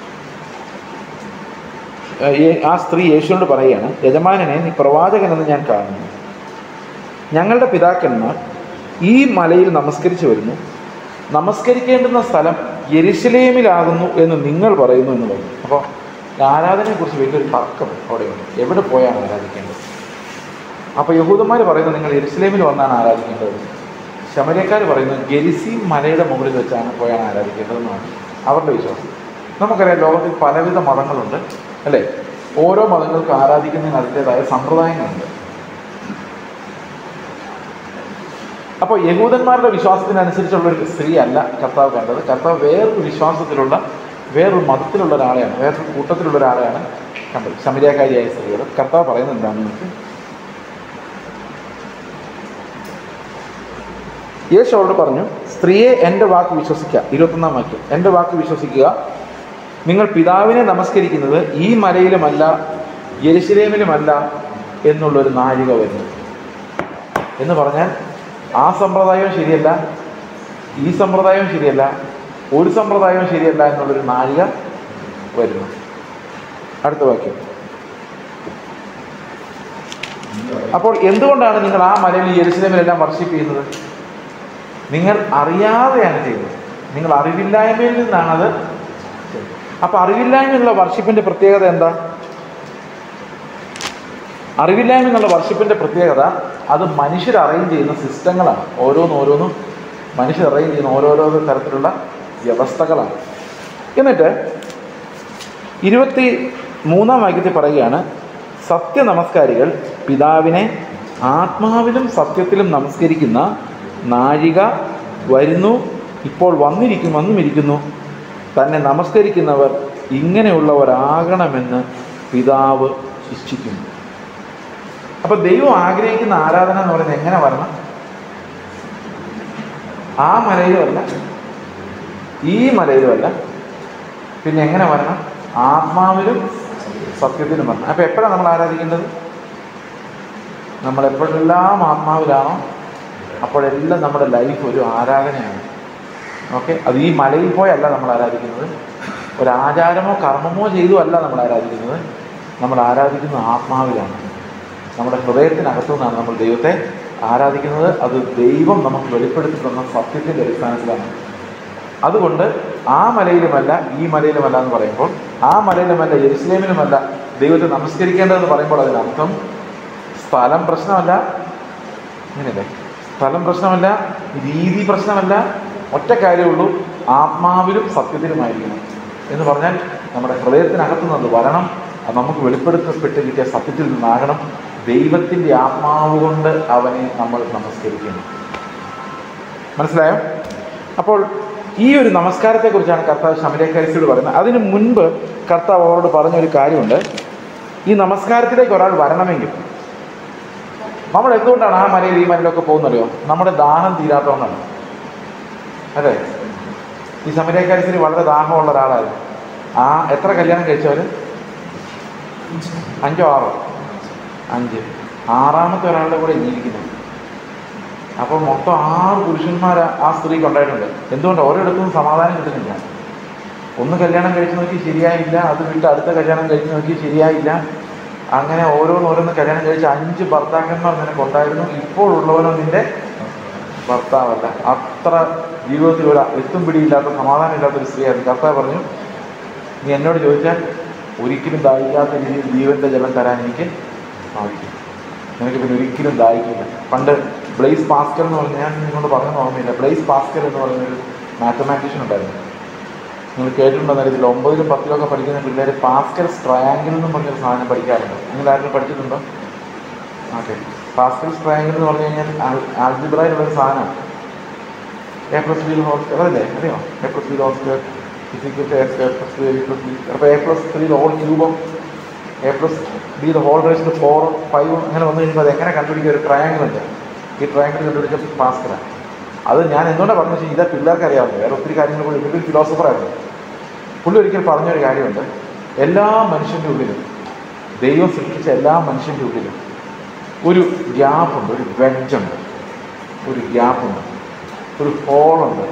ആ സ്ത്രീ യേശുവിനോട് പറയുകയാണ് യജമാനനെ നീ പ്രവാചകനെന്ന് ഞാൻ കാണുന്നു ഞങ്ങളുടെ പിതാക്കന്മാർ ഈ മലയിൽ നമസ്കരിച്ചു വരുന്നു നമസ്കരിക്കേണ്ടുന്ന സ്ഥലം യെരുശലേമിലാകുന്നു എന്ന് നിങ്ങൾ പറയുന്നു എന്ന് പറഞ്ഞു അപ്പോൾ ആരാധനയെക്കുറിച്ച് വലിയൊരു തർക്കം അവിടെയുണ്ട് എവിടെ പോയാണ് ആരാധിക്കേണ്ടത് അപ്പോൾ യഹൂദന്മാർ പറയുന്നത് നിങ്ങൾ യെരുസലേമിൽ വന്നാണ് ആരാധിക്കേണ്ടത് ശമരിയക്കാർ പറയുന്നത് ഗെരിസീം മലയുടെ മുകളിൽ വെച്ചാണ് പോയാണ് ആരാധിക്കേണ്ടതെന്നാണ് അവരുടെ വിശ്വാസം നമുക്കറിയാം ലോകത്തിൽ പലവിധ മതങ്ങളുണ്ട് അല്ലേ ഓരോ മതങ്ങൾക്കും ആരാധിക്കുന്നതിന് അതിൻ്റെതായ സമ്പ്രദായങ്ങളുണ്ട് അപ്പോൾ യഹൂദന്മാരുടെ വിശ്വാസത്തിനനുസരിച്ചുള്ള ഒരു സ്ത്രീ അല്ല കർത്താവ് കണ്ടത് കർത്താവ് വേറൊരു വിശ്വാസത്തിലുള്ള വേറൊരു മതത്തിലുള്ള ഒരാളെയാണ് വേറൊരു കൂട്ടത്തിലുള്ള ഒരാളെയാണ് കണ്ടത് ശമരിയാകാരിയായ സ്ത്രീയോട് കർത്താവ് പറയുന്നത് എന്താണെന്ന് നമുക്ക് യേശു അവളോട് പറഞ്ഞു സ്ത്രീയെ എൻ്റെ വാക്ക് വിശ്വസിക്കുക ഇരുപത്തൊന്നാം വാക്യം എൻ്റെ വാക്ക് വിശ്വസിക്കുക നിങ്ങൾ പിതാവിനെ നമസ്കരിക്കുന്നത് ഈ മലയിലുമല്ല യെരുശലേമിലുമല്ല എന്നുള്ളൊരു നാഴിക വരുന്നു എന്ന് പറഞ്ഞാൽ ആ സമ്പ്രദായവും ശരിയല്ല ഈ സമ്പ്രദായവും ശരിയല്ല ഒരു സമ്പ്രദായവും ശരിയല്ല എന്നുള്ളൊരു നാഴിക വരുന്നു അടുത്ത വാക്യം അപ്പോൾ എന്തുകൊണ്ടാണ് നിങ്ങൾ ആ മലയിൽ യെരുസലേമിലെല്ലാം വർഷിപ്പ് ചെയ്യുന്നത് നിങ്ങൾ അറിയാതെയാണ് ചെയ്യുന്നത് നിങ്ങൾ അറിവില്ലായ്മയിൽ നിന്നാണത് അപ്പൊ അറിവില്ലായ്മയുള്ള വർഷിപ്പിന്റെ പ്രത്യേകത എന്താ അറിവില്ലായ്മ എന്നുള്ള വർഷിപ്പിന്റെ പ്രത്യേകത അത് മനുഷ്യർ അറേഞ്ച് ചെയ്യുന്ന സിസ്റ്റങ്ങളാണ് ഓരോന്നും ഓരോന്നും മനുഷ്യർ അറേഞ്ച് ചെയ്യുന്ന ഓരോരോ തരത്തിലുള്ള വ്യവസ്ഥകളാണ് എന്നിട്ട് ഇരുപത്തി മൂന്നാം വാക്യത്തിൽ പറയുകയാണ് സത്യ നമസ്കാരികൾ പിതാവിനെ ആത്മാവിലും സത്യത്തിലും നമസ്കരിക്കുന്ന നാഴിക വരുന്നു ഇപ്പോൾ വന്നിരിക്കും വന്നുമിരിക്കുന്നു തന്നെ നമസ്കരിക്കുന്നവർ ഇങ്ങനെയുള്ളവരാകണമെന്ന് പിതാവ് ഇച്ഛിക്കുന്നു അപ്പൊ ദൈവം ആഗ്രഹിക്കുന്ന ആരാധന എന്ന് പറയുന്നത് എങ്ങനെ വരണം ആ മലയിലുമല്ല ഈ മലയിലുമല്ല പിന്നെ എങ്ങനെ വരണം ആത്മാവിലും സത്യത്തിലും വരണം അപ്പൊ എപ്പോഴാണ് നമ്മൾ ആരാധിക്കേണ്ടത് നമ്മൾ എപ്പോഴെല്ലാം ആത്മാവിലാണോ അപ്പോഴെല്ലാം നമ്മുടെ ലൈഫ് ഒരു ആരാധനയാണ് ഓക്കെ അത് ഈ മലയിൽ പോയല്ല നമ്മൾ ആരാധിക്കുന്നത് ഒരു ആചാരമോ കർമ്മമോ ചെയ്തു അല്ല നമ്മൾ ആരാധിക്കുന്നത് നമ്മൾ ആരാധിക്കുന്നത് ആത്മാവിലാണ് നമ്മുടെ ഹൃദയത്തിനകത്തു നിന്നാണ് നമ്മൾ ദൈവത്തെ ആരാധിക്കുന്നത് അത് ദൈവം നമുക്ക് വെളിപ്പെടുത്തി തന്ന സത്യത്തിൻ്റെ അടിസ്ഥാനത്തിലാണ് അതുകൊണ്ട് ആ മലയിലുമല്ല ഈ മലയിലുമല്ല എന്ന് പറയുമ്പോൾ ആ മലയിലുമല്ല യെരുസലേമിലുമല്ല ദൈവത്തെ നമസ്കരിക്കേണ്ടതെന്ന് പറയുമ്പോൾ അതിനർത്ഥം സ്ഥലം പ്രശ്നമല്ല അങ്ങനെയല്ലേ സ്ഥലം പ്രശ്നമല്ല രീതി പ്രശ്നമല്ല ഒറ്റ കാര്യമുള്ളൂ ആത്മാവിലും സത്യത്തിലുമായിരിക്കണം എന്ന് പറഞ്ഞാൽ നമ്മുടെ ഹൃദയത്തിനകത്തു നിന്ന് വരണം അത് നമുക്ക് വെളിപ്പെടുത്തപ്പെട്ട് കിട്ടിയ സത്യത്തിൽ നിന്നാകണം ദൈവത്തിൻ്റെ ആത്മാവ് കൊണ്ട് അവനെ നമ്മൾ നമസ്കരിക്കണം മനസ്സിലായോ അപ്പോൾ ഈ ഒരു നമസ്കാരത്തെക്കുറിച്ചാണ് കർത്താവ് ശമരക്കരിസിയോട് പറയുന്നത് അതിന് മുൻപ് കർത്താവ് അവരോട് പറഞ്ഞൊരു കാര്യമുണ്ട് ഈ നമസ്കാരത്തിലേക്ക് ഒരാൾ വരണമെങ്കിൽ നമ്മൾ എന്തുകൊണ്ടാണ് ആ മലയിൽ ഈ മലയിലൊക്കെ പോകുന്നറിയോ നമ്മുടെ ദാഹം തീരാത്തതുകൊണ്ടാണ് അതെ ഈ സമരക്കാരിസിന് വളരെ ദാഹമുള്ള ഒരാളായിരുന്നു ആ എത്ര കല്യാണം കഴിച്ചവർ അഞ്ചോ ആറോ അഞ്ച് ആറാമത്തെ ഒരാളുടെ കൂടെ ജീവിക്കുന്നത് അപ്പോൾ മൊത്തം ആറ് പുരുഷന്മാർ ആ സ്ത്രീക്ക് ഉണ്ടായിട്ടുണ്ട് എന്തുകൊണ്ട് ഓരോയിടത്തും സമാധാനം കിട്ടുന്നില്ല ഒന്ന് കല്യാണം കഴിച്ച് നോക്കി ശരിയായില്ല അത് വിട്ട് അടുത്ത കല്യാണം കഴിച്ച് നോക്കി ശരിയായില്ല അങ്ങനെ ഓരോന്നോരോന്ന് കല്യാണം കഴിച്ച് അഞ്ച് ഭർത്താക്കന്മാർ നിനക്ക് ഉണ്ടായിരുന്നു ഇപ്പോഴുള്ളവനോ നിന്റെ ഭർത്താവല്ല അത്ര ജീവിതത്തിൽ ഒരു എത്തും പിടിയില്ലാത്ത സമാധാനം ഇല്ലാത്ത ഒരു സ്ത്രീയായിരുന്നു കർത്താവ് പറഞ്ഞു നീ എന്നോട് ചോദിച്ചാൽ ഒരിക്കലും ദാഹിക്കാത്ത രീതിയിൽ ജീവന്റെ ജലം തരാൻ എനിക്ക് സാധിക്കും നിനക്ക് പിന്നെ ഒരിക്കലും ദാഹിക്കില്ല പണ്ട് ബ്ലേസ് പാസ്കർ എന്ന് പറഞ്ഞാൽ ഞാൻ നിങ്ങളോട് പറഞ്ഞു ഓർമ്മയില്ല ബ്ലേസ് പാസ്കർ എന്ന് പറയുന്നൊരു മാത്തമാറ്റീഷ്യൻ ഉണ്ടായിരുന്നു നിങ്ങൾ കേട്ടിട്ടുണ്ടെന്ന് അറിയത്തില്ല ഒമ്പതിലും പത്തിലും ഒക്കെ പഠിക്കുന്ന പിള്ളേർ പാസ്കൽസ് ട്രയാങ്കിൾ എന്നും പറഞ്ഞൊരു സാധനം പഠിക്കാറുണ്ട് നിങ്ങൾ ആരെങ്കിലും പഠിച്ചിട്ടുണ്ടോ ഓക്കെ പാസ്കൽസ് ട്രയാങ്കിൾ എന്ന് പറഞ്ഞു കഴിഞ്ഞാൽ ആൽജിബ്രയിലുള്ളൊരു സാധനമാണ് A plus B whole square അതല്ലേ അറിയോ A plus B whole square physical A square plus B A plus B അപ്പോൾ എ പ്ലസ് ത്രീ ഹോൾ ക്യൂബും A plus B the whole rest four five അങ്ങനെ വന്നു കഴിയുമ്പോൾ അത് എങ്ങനെ കണ്ടുപിടിക്കുക ഒരു ട്രയാങ്കിൾ ഉണ്ട് ഈ ട്രയാങ്കിൾ കണ്ടുപിടിച്ച പാസ്കറാണ് അത് ഞാൻ എന്തുകൊണ്ടാണ് പറഞ്ഞു വെച്ചാൽ ഇതാ പിള്ളേർക്ക് അറിയാവുന്നത് വേറെ ഒത്തിരി കാര്യങ്ങൾ കൂടി ഇതൊരു ഫിലോസഫറായിരുന്നു പുള്ളി ഒരിക്കൽ പറഞ്ഞൊരു കാര്യമുണ്ട് എല്ലാ മനുഷ്യൻ്റെ ഉള്ളിലും ദൈവം സൃഷ്ടിച്ച എല്ലാ മനുഷ്യൻ്റെ ഉള്ളിലും ഒരു ഗ്യാപ്പുണ്ട് ഒരു വെഡ്ജുണ്ട് ഒരു ഗ്യാപ്പുണ്ട് ഒരു ഹോളുണ്ട്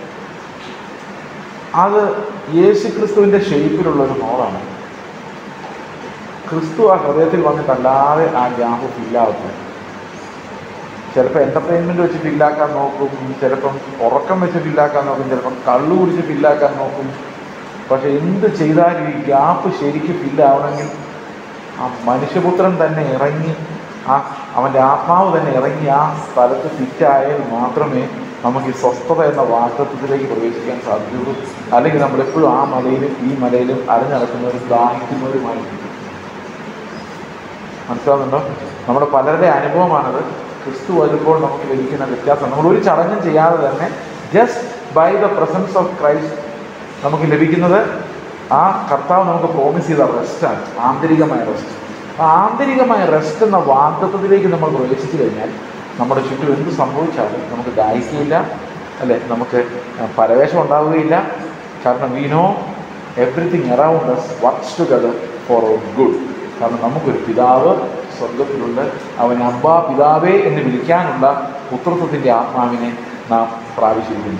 അത് യേശു ക്രിസ്തുവിൻ്റെ ഷേപ്പിലുള്ള ഒരു ഹോളാണ് ക്രിസ്തു ആ ഹൃദയത്തിൽ വന്നിട്ടല്ലാതെ ആ ഗ്യാപ്പ് ഫില്ലാകത്തില്ല ചിലപ്പോൾ എൻ്റർടൈൻമെൻറ്റ് വെച്ച് ഫില്ലാക്കാൻ നോക്കും ചിലപ്പം ഉറക്കം വെച്ച് ഫില്ലാക്കാൻ നോക്കും ചിലപ്പം കള്ളു കുടിച്ച് ഫില്ലാക്കാൻ നോക്കും പക്ഷെ എന്ത് ചെയ്താലും ഈ ഗ്യാപ്പ് ശരിക്കും ഫില്ലാവണമെങ്കിൽ ആ മനുഷ്യപുത്രൻ തന്നെ ഇറങ്ങി ആ അവൻ്റെ ആത്മാവ് തന്നെ ഇറങ്ങി ആ സ്ഥലത്ത് ഫിറ്റായാൽ മാത്രമേ നമുക്ക് ഈ സ്വസ്ഥത എന്ന വാക്തത്വത്തിലേക്ക് പ്രവേശിക്കാൻ സാധിക്കുള്ളൂ അല്ലെങ്കിൽ നമ്മളെപ്പോഴും ആ മലയിലും ഈ മലയിലും അരഞ്ഞടക്കുന്നവരും ദാഹിക്കുന്നവരുമായിരിക്കും മനസ്സിലാവുന്നുണ്ടോ നമ്മുടെ പലരുടെ അനുഭവമാണത് ക്രിസ്തു വരുമ്പോൾ നമുക്ക് ലഭിക്കുന്ന വ്യത്യാസം നമ്മൾ ഒരു ചടങ്ങും ചെയ്യാതെ തന്നെ just by the presence of Christ നമുക്ക് ലഭിക്കുന്നത് ആ കർത്താവ് നമുക്ക് പ്രോമിസ് ചെയ്ത റെസ്റ്റാണ് ആന്തരികമായ റെസ്റ്റ് ആ ആന്തരികമായ റെസ്റ്റ് എന്ന വാഗ്ദത്വത്തിലേക്ക് നമ്മൾ പ്രവേശിച്ചു കഴിഞ്ഞാൽ നമ്മുടെ ചുറ്റും എന്ത് സംഭവിച്ചാലും നമുക്ക് ദാഹിക്കുകയില്ല അല്ലെ നമുക്ക് പരവേശം ഉണ്ടാവുകയില്ല കാരണം we know everything around us works together for our good കാരണം നമുക്കൊരു പിതാവ് സ്വർഗത്തിലുണ്ട് അവൻ അബ്ബാ പിതാവേ എന്ന് വിളിക്കാനുള്ള പുത്രത്വത്തിൻ്റെ ആത്മാവിനെ നാം പ്രാപിച്ചിരിക്കുന്നു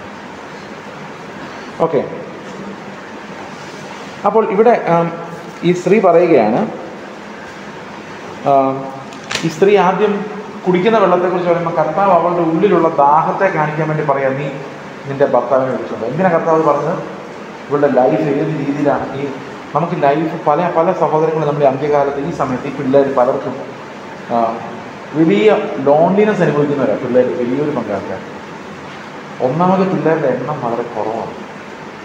ഓക്കെ അപ്പോൾ ഇവിടെ ആം, ഈ സ്ത്രീ പറയുകയാണ് ആം, ഈ സ്ത്രീ ആദ്യം കുടിക്കുന്ന വെള്ളത്തെക്കുറിച്ച് പറയുമ്പോൾ കർത്താവ് അവളുടെ ഉള്ളിലുള്ള ദാഹത്തെ കാണിക്കാൻ വേണ്ടി പറയാം നീ നിന്റെ ഭർത്താവിനെ വിളിച്ചുണ്ട് എന്തിനാ കർത്താവ് പറഞ്ഞത് ഇവളുടെ ലൈഫ് ഏത് രീതിയിലാണ് ഈ നമുക്ക് ലൈഫ് പല പല സഹോദരങ്ങളും നമ്മുടെ അന്ത്യകാലത്ത് ഈ സമയത്ത് ഈ പിള്ളേർ പലർക്കും ആ, വലിയ ലോൺലിനെസ് അനുഭവിക്കുന്നവരാണ് പിള്ളേർ വലിയൊരു പങ്കാൾക്കാർ ഒന്നാമത് പിള്ളേരുടെ എണ്ണം വളരെ കുറവാണ്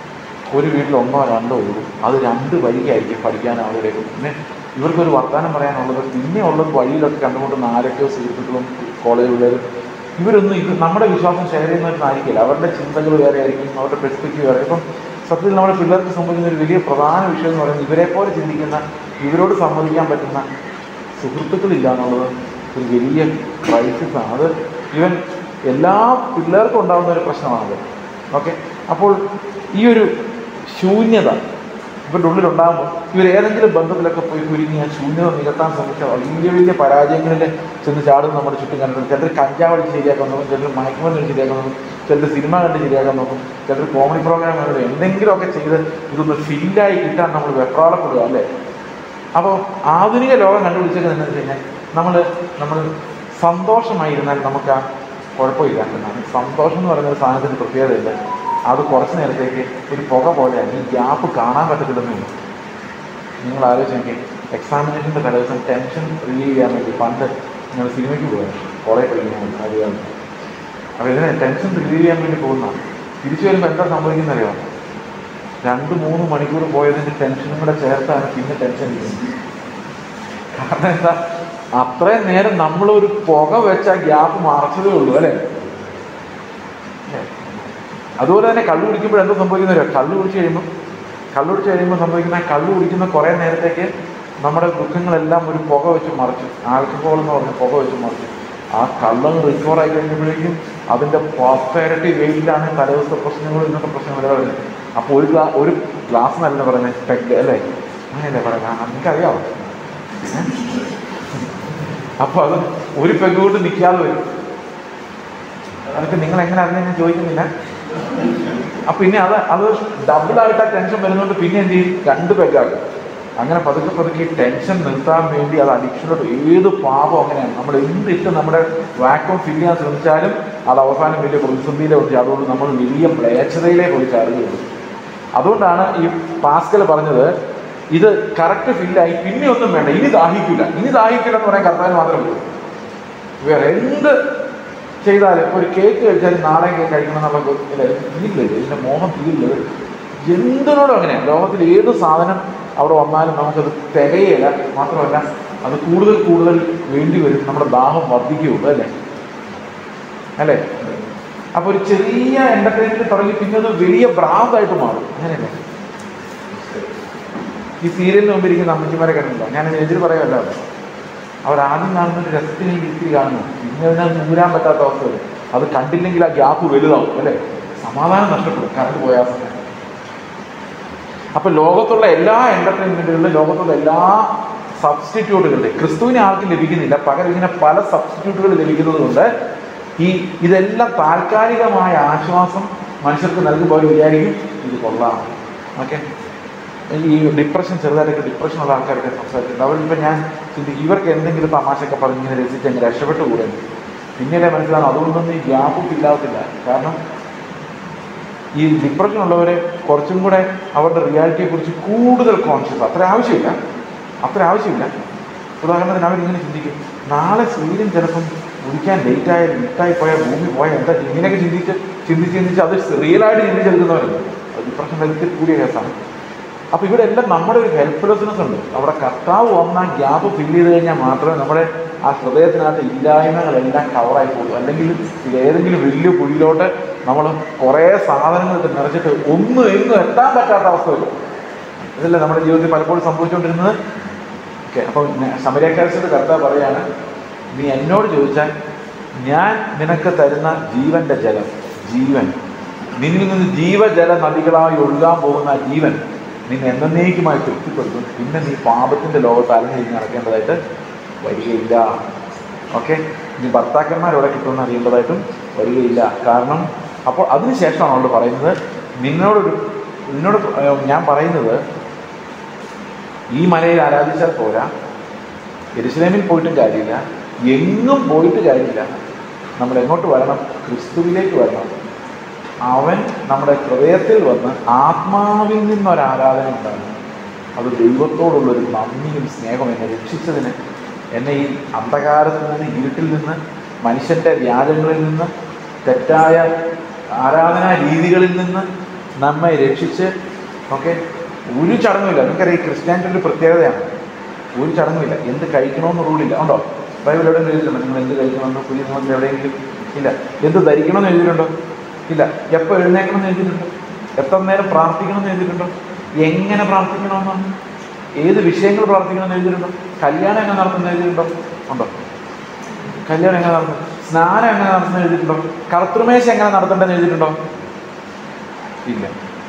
ഒരു വീട്ടിൽ ഒന്നോ രണ്ടോ ഉള്ളൂ അത് രണ്ട് വഴിക്കായിരിക്കും പഠിക്കാൻ ആളുടെ പിന്നെ ഇവർക്കൊരു വർത്തമാനം പറയാനുള്ളത് പിന്നെ ഉള്ളത് വഴിയിലൊക്കെ കണ്ടുകൊണ്ട് നാലൊക്കെയോ സുഹൃത്തുക്കളും കോളേജുള്ളവരും ഇവരൊന്നും ഇത് നമ്മുടെ വിശ്വാസം ഷെയർ ചെയ്യുന്നവരായിരിക്കില്ല അവരുടെ ചിന്തകൾ വേറെ ആയിരിക്കും അവരുടെ പെർസ്പെക്റ്റീവ് വേറെ ഇപ്പം സത്യത്തിൽ നമ്മുടെ പിള്ളേർക്ക് സംബന്ധിക്കുന്ന ഒരു വലിയ പ്രധാന വിഷയം എന്ന് പറയുന്നത് ഇവരെ പോലെ ചിന്തിക്കുന്ന ഇവരോട് സമ്മതിക്കാൻ പറ്റുന്ന സുഹൃത്തുക്കളില്ല എന്നുള്ളത് ഒരു വലിയ ക്രൈസിസ് ആണ് അത് ഇവൻ എല്ലാ പിള്ളേർക്കും ഉണ്ടാകുന്ന ഒരു പ്രശ്നമാണത് ഓക്കെ അപ്പോൾ ഈ ഒരു ശൂന്യത ഇവരുടെ ഉള്ളിലുണ്ടാകുമ്പോൾ ഇവർ ഏതെങ്കിലും ബന്ധത്തിലൊക്കെ പോയി കുരുങ്ങി ആ ശൂന്യത നികത്താൻ ശ്രമിച്ച വലിയ വലിയ പരാജയങ്ങളിൽ ചെന്ന് ചാടുന്ന നമ്മുടെ ചുറ്റും കണ്ടിട്ടുണ്ട് ചിലർ കഞ്ചാവ് അടിച്ച് ശരിയാക്കാൻ നോക്കും ചിലർ മയക്കുമരുന്ന് ശരിയാക്കാൻ നോക്കും ചിലർ സിനിമ കണ്ട് ശരിയാക്കാൻ നോക്കും ചിലർ കോമഡി പ്രോഗ്രാം കണ്ടു എന്തെങ്കിലുമൊക്കെ ചെയ്ത് ഇതൊന്ന് ഫില്ലായി കിട്ടാൻ നമ്മൾ വെപ്രാളപ്പെടുക അല്ലേ അപ്പോൾ ആധുനിക ലോകം കണ്ടുപിടിച്ചത് എന്താണെന്ന് വെച്ച് കഴിഞ്ഞാൽ നമ്മൾ നമ്മൾ സന്തോഷമായിരുന്നാൽ നമുക്ക് ആ കുഴപ്പമില്ല എന്നാണ് സന്തോഷം എന്ന് പറയുന്ന ഒരു സാധനത്തിന് പ്രത്യേകതയില്ല അത് കുറച്ച് നേരത്തേക്ക് ഒരു പുക പോലെയാണ് ഈ ഗ്യാപ്പ് കാണാൻ പറ്റത്തില്ലെന്നില്ല നിങ്ങൾ ആലോചിച്ച് നോക്കി എക്സാമിനേഷൻ്റെ തലേദിവസം ടെൻഷൻ റിലീവ് ചെയ്യാൻ വേണ്ടി പണ്ട് നിങ്ങൾ സിനിമയ്ക്ക് പോകാം കോളേജ് പഠിക്കുന്ന അറിയാം അപ്പോൾ ഇതിനെ ടെൻഷൻ റിലീവ് ചെയ്യാൻ വേണ്ടി പോകുന്നതാണ് തിരിച്ചു വരുമ്പോൾ എന്താ സംഭവിക്കുന്നറിയാം രണ്ട് മൂന്ന് മണിക്കൂർ പോയതിൻ്റെ ടെൻഷനും കൂടെ ചേർത്താണ് പിന്നെ ടെൻഷൻ ഇരിക്കുന്നത് കാരണം എന്താ അത്രയും നേരം നമ്മളൊരു പുക വെച്ച ഗ്യാപ്പ് മറച്ചതേ ഉള്ളൂ അല്ലേ അല്ലേ? അതുപോലെ തന്നെ കള്ളു കുടിക്കുമ്പോൾ എന്താ സംഭവിക്കുന്നറിയോ കള്ളു കുടിച്ച് കഴിയുമ്പോൾ കള്ളു കുടിച്ച് കഴിയുമ്പോൾ സംഭവിക്കുന്ന ആ കള്ളു കുടിക്കുന്ന കുറേ നേരത്തേക്ക് നമ്മുടെ ദുഃഖങ്ങളെല്ലാം ഒരു പുക വെച്ച് മറിച്ചു ആൽക്കഹോൾ എന്ന് പറഞ്ഞ പുക വെച്ച് മറിച്ചു ആ കള്ളങ്ങ് റിക്കവർ ആയി കഴിഞ്ഞപ്പോഴേക്കും അതിൻ്റെ പത്തിരട്ടി വെയിലാണ് തലേദിവസത്തെ പ്രശ്നങ്ങളും ഇന്നത്തെ പ്രശ്നങ്ങളെല്ലാം വരുന്നത് അപ്പോൾ ഒരു ഗ്ലാ ഒരു ഗ്ലാസ് എന്നല്ല പറയുന്നത് പെഗ് അല്ലേ അങ്ങനെയല്ലേ പറയുന്നത് എനിക്കറിയാമോ അപ്പോൾ അത് ഒരു പെഗ് കൊണ്ട് നിൽക്കാതെ വരും അതൊക്കെ നിങ്ങൾ എങ്ങനെ അറിഞ്ഞ ഞാൻ ചോദിക്കുന്നില്ല അപ്പൊ പിന്നെ അത് അത് ഡബിളായിട്ട് ആ ടെൻഷൻ വരുന്നതുകൊണ്ട് പിന്നെ എന്ത് ചെയ്യും രണ്ട് പെഗാകും അങ്ങനെ പതുക്കെ പതുക്കെ ഈ ടെൻഷൻ നിർത്താൻ വേണ്ടി അത് അഡിക്ഷനോട് ഏത് പാപം അങ്ങനെയാണ് നമ്മൾ എന്തിട്ട് നമ്മുടെ വാക്വം ഫില്ല് ചെയ്യാൻ ശ്രമിച്ചാലും അത് അവസാനം വലിയ പ്രതിസന്ധിയിലെ ഒഴിച്ച് അതുകൊണ്ട് നമ്മൾ വലിയ മ്ലേച്ഛതയിലെ പോയി ചാടുകയുള്ളൂ അതുകൊണ്ടാണ് ഈ പാസ്കൽ പറഞ്ഞത് ഇത് കറക്റ്റ് ഫില്ലായി പിന്നെ ഒന്നും വേണ്ട ഇനി ദാഹിക്കില്ല ഇനി ദാഹിക്കില്ല എന്ന് പറയാൻ കർത്താൻ മാത്രമേ ഉള്ളൂ വേറെ എന്ത് ചെയ്താലും ഒരു കേക്ക് കഴിച്ചാലും നാളെ കേക്ക് കഴിക്കണം എന്നുള്ള ഇല്ല തീരില്ല ഇതിൻ്റെ മോഹം തീരില്ല എന്തിനോടും അങ്ങനെയാണ് ലോകത്തിൽ ഏത് സാധനം അവിടെ വന്നാലും നമുക്കത് തികയില്ല മാത്രമല്ല അത് കൂടുതൽ കൂടുതൽ വേണ്ടി വരും നമ്മുടെ ദാഹം വർദ്ധിക്കുകയുള്ളൂ അല്ലേ അല്ലേ അപ്പോൾ ഒരു ചെറിയ എൻ്റർടൈൻമെൻറ്റ് തുടങ്ങി പിന്നെ അത് വലിയ ഭ്രാന്തായിട്ട് മാറും അങ്ങനെയല്ലേ ഈ സീരിയലിന് മുമ്പ് ഇരിക്കുന്ന അമ്മച്ചിമാരെ കണ്ടിട്ടുണ്ടോ ഞാൻ എതിര് പറയാമല്ലോ അവർ ആദ്യം കാണുന്ന ഒരു രസത്തിന് ഇത്തിരി കാണുന്നു പിന്നെ അതിനെ നൂരാൻ പറ്റാത്ത അവസ്ഥ വരും അത് കണ്ടില്ലെങ്കിൽ ആ ഗ്യാപ്പ് വലുതാവും അല്ലേ സമാധാനം നഷ്ടപ്പെടും കറണ്ട് പോയാൽ സമയം അപ്പൊ ലോകത്തുള്ള എല്ലാ എന്റർടൈൻമെന്റുകളിലും ലോകത്തുള്ള എല്ലാ സബ്സ്റ്റിറ്റ്യൂട്ടുകളുടെ ക്രിസ്തുവിനെ ആർക്കും ലഭിക്കുന്നില്ല പകരം ഇങ്ങനെ പല സബ്സ്റ്റിറ്റ്യൂട്ടുകൾ ലഭിക്കുന്നത് കൊണ്ട് ഈ ഇതെല്ലാം താൽക്കാലികമായ ആശ്വാസം മനുഷ്യർക്ക് നൽകുമ്പോൾ അവർ വിചാരിക്കും ഇത് കൊള്ളാം ഓക്കെ ഈ ഡിപ്രഷൻ ചെറുതായിട്ടൊക്കെ ഡിപ്രഷൻ ഉള്ള ആൾക്കാരൊക്കെ സംസാരിച്ചിട്ടുണ്ട് അവരിപ്പോൾ ഞാൻ ചിന്തിക്കും ഇവർക്ക് എന്തെങ്കിലും തമാശയൊക്കെ പറഞ്ഞ് ഇങ്ങനെ രസിച്ച് അങ്ങ് രക്ഷപ്പെട്ടു കൂടെ പിന്നീട് മനസ്സിലാകും അതുകൊണ്ടൊന്നും ഈ ഗ്യാപ്പും ഇല്ലാത്തില്ല കാരണം ഈ ഡിപ്രഷൻ ഉള്ളവരെ കുറച്ചും കൂടെ അവരുടെ റിയാലിറ്റിയെ കുറിച്ച് കൂടുതൽ കോൺഷ്യസ് അത്ര ആവശ്യമില്ല അത്ര ആവശ്യമില്ല ഉദാഹരണത്തിന് അവരിങ്ങനെ ചിന്തിക്കും നാളെ സൂര്യൻ ചിലപ്പം ഉദിക്കാൻ ലേറ്റ് ആയാൽ ലിറ്റായി പോയാൽ ഭൂമി പോയാൽ എന്താ ചെയ്യും? ഇങ്ങനെയൊക്കെ ചിന്തിച്ച് ചിന്തിച്ച് ചിന്തിച്ച് അത് റിയലായിട്ട് ചിന്തിച്ചെടുക്കുന്നവരുണ്ട് അത് ഡിപ്രഷൻ വലിയ കൂടിയ കേസാണ് അപ്പോൾ ഇവിടെ എല്ലാം നമ്മുടെ ഒരു ഹെൽപ്ലെസ്നെസ് ഉണ്ട് അവിടെ കർത്താവ് വന്ന ഗ്യാപ്പ് ഫില്ല് ചെയ്ത് കഴിഞ്ഞാൽ മാത്രമേ നമ്മുടെ ആ ഹൃദയത്തിനകത്ത് ഇല്ലായ്മകളെല്ലാം കവറായി പോകും അല്ലെങ്കിൽ ഏതെങ്കിലും വലിയ കുഴിയിലോട്ട് നമ്മൾ കുറേ സാധനങ്ങൾ ഇട്ട് നിറച്ചിട്ട് ഒന്നും എങ്ങും എത്താൻ പറ്റാത്ത അവസ്ഥ വരും ഇതല്ലേ നമ്മുടെ ജീവിതത്തിൽ പലപ്പോഴും സംഭവിച്ചുകൊണ്ടിരുന്നത് ഓക്കെ അപ്പോൾ സമരക്കാരിച്ചത് കർത്താവ് പറയാണ് നീ എന്നോട് ചോദിച്ചാൽ ഞാൻ നിനക്ക് തരുന്ന ജീവന്റെ ജലം ജീവൻ നിന്നിൽ നിന്ന് ജീവജല നദികളായി ഒഴുകാൻ പോകുന്ന ആ ജീവൻ നിന്നെ എന്നേക്കുമായി തൃപ്തിപ്പെടുത്തും പിന്നെ നീ പാപത്തിന്റെ ലോകത്ത് അലഞ്ഞിരിഞ്ഞ് നടക്കേണ്ടതായിട്ട് വരികയില്ല ഓക്കെ ഇനി ഭർത്താക്കന്മാരോടെ കിട്ടുമെന്ന് അറിയേണ്ടതായിട്ടും വരികയില്ല കാരണം അപ്പോൾ അതിനുശേഷമാണ് അവളോട് പറയുന്നത് നിന്നോടൊരു നിന്നോട് ഏർ ഞാൻ പറയുന്നത് ഈ മലയിൽ ആരാധിച്ചാൽ പോരാ എരുസലേമിൽ പോയിട്ടും കാര്യമില്ല എങ്ങും പോയിട്ട് കാര്യമില്ല നമ്മൾ എങ്ങോട്ട് വരണം ക്രിസ്തുവിലേക്ക് വരണം അവൻ നമ്മുടെ ഹൃദയത്തിൽ വന്ന് ആത്മാവിൽ നിന്നൊരു ആരാധന ഉണ്ടാകും അത് ദൈവത്തോടുള്ളൊരു നന്ദിയും സ്നേഹവും എന്നെ രക്ഷിച്ചതിന് എന്നെ ഈ അന്ധകാരത്തിൽ നിന്ന് ഇരുട്ടിൽ നിന്ന് മനുഷ്യൻ്റെ വ്യാജങ്ങളിൽ നിന്ന് തെറ്റായ ആരാധനാ രീതികളിൽ നിന്ന് നമ്മെ രക്ഷിച്ച് ഓക്കെ ഒരു ചടങ്ങുമില്ല നിങ്ങൾക്കറിയാം ഈ ക്രിസ്ത്യാനിറ്റിയുടെ ഒരു പ്രത്യേകതയാണ് ഒരു ചടങ്ങുമില്ല എന്ത് കഴിക്കണമെന്ന് റൂളില്ല ഉണ്ടോ ബൈബിൾ എവിടെ എഴുതിയിട്ടുണ്ടോ നിങ്ങൾ എന്ത് കഴിക്കണമെന്ന് പുതിയ നിയമത്തിൽ എവിടെയെങ്കിലും ഇല്ല എന്ത് ധരിക്കണമെന്ന് എഴുതിയിട്ടുണ്ടോ ഇല്ല എപ്പോൾ എഴുന്നേക്കണമെന്ന് എഴുതിയിട്ടുണ്ടോ എത്ര നേരം പ്രാർത്ഥിക്കണമെന്ന് എഴുതിയിട്ടുണ്ടോ എങ്ങനെ പ്രാർത്ഥിക്കണമെന്നാണ് ഏത് വിഷയങ്ങൾ പ്രാർത്ഥിക്കണമെന്ന് എഴുതിയിട്ടുണ്ടോ കല്യാണം എങ്ങനെ നടത്തുന്നത് എഴുതിയിട്ടുണ്ടോ ഉണ്ടോ കല്യാണം എങ്ങനെ നടത്തുന്നത് സ്നാനം എങ്ങനെ നടത്തുന്നത് എഴുതിയിട്ടുണ്ടോ കർത്തൃമേശ എങ്ങനെ നടത്തേണ്ടതെന്ന് എഴുതിയിട്ടുണ്ടോ ഇല്ല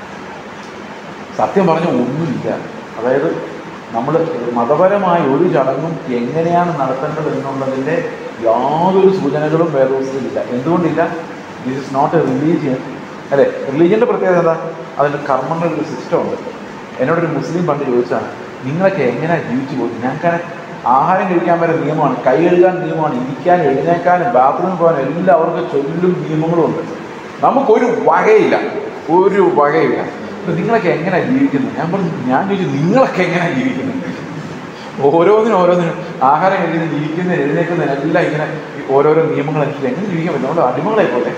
സത്യം പറഞ്ഞ ഒന്നുമില്ല അതായത് നമ്മൾ മതപരമായ ഒരു ചടങ്ങും എങ്ങനെയാണ് നടത്തേണ്ടത് എന്നുള്ളതിൻ്റെ യാതൊരു സൂചനകളും വേദോസ്തയിലില്ല എന്തുകൊണ്ടില്ല this is not a religion അല്ലേ റിലീജിയൻ്റെ പ്രത്യേകത എന്താ അതിൻ്റെ കർമ്മങ്ങളുടെ ഒരു സിസ്റ്റം ഉണ്ട് എന്നോടൊരു മുസ്ലിം പണ്ട് ചോദിച്ചാണ് നിങ്ങളൊക്കെ എങ്ങനെയാണ് ജീവിച്ചു പോകുന്നത് ഞങ്ങൾക്ക് ആഹാരം കഴിക്കാൻ വരെ നിയമമാണ് കൈ കഴുകാൻ നിയമമാണ് ഇരിക്കാനും എഴുന്നേക്കാനും ബാത്റൂമിൽ പോകാനും എല്ലാവർക്കും ചൊല്ലും നിയമങ്ങളും ഉണ്ട് നമുക്കൊരു വകയില്ല ഒരു വകയില്ല അപ്പൊ നിങ്ങളൊക്കെ എങ്ങനെയാണ് ജീവിക്കുന്നത് ഞാൻ പറഞ്ഞു ഞാൻ ചോദിച്ചു നിങ്ങളൊക്കെ എങ്ങനെയാണ് ജീവിക്കുന്നത് ഓരോന്നിനും ഓരോന്നിനും ആഹാരം കഴിക്കുന്ന ഇരിക്കുന്ന എഴുന്നേക്കുന്നതിനെല്ലാം ഇങ്ങനെ ഈ ഓരോരോ നിയമങ്ങൾ അനുസരിച്ച് എങ്ങനെ ജീവിക്കാൻ പറ്റും നമ്മൾ അടിമകളെ പോലെ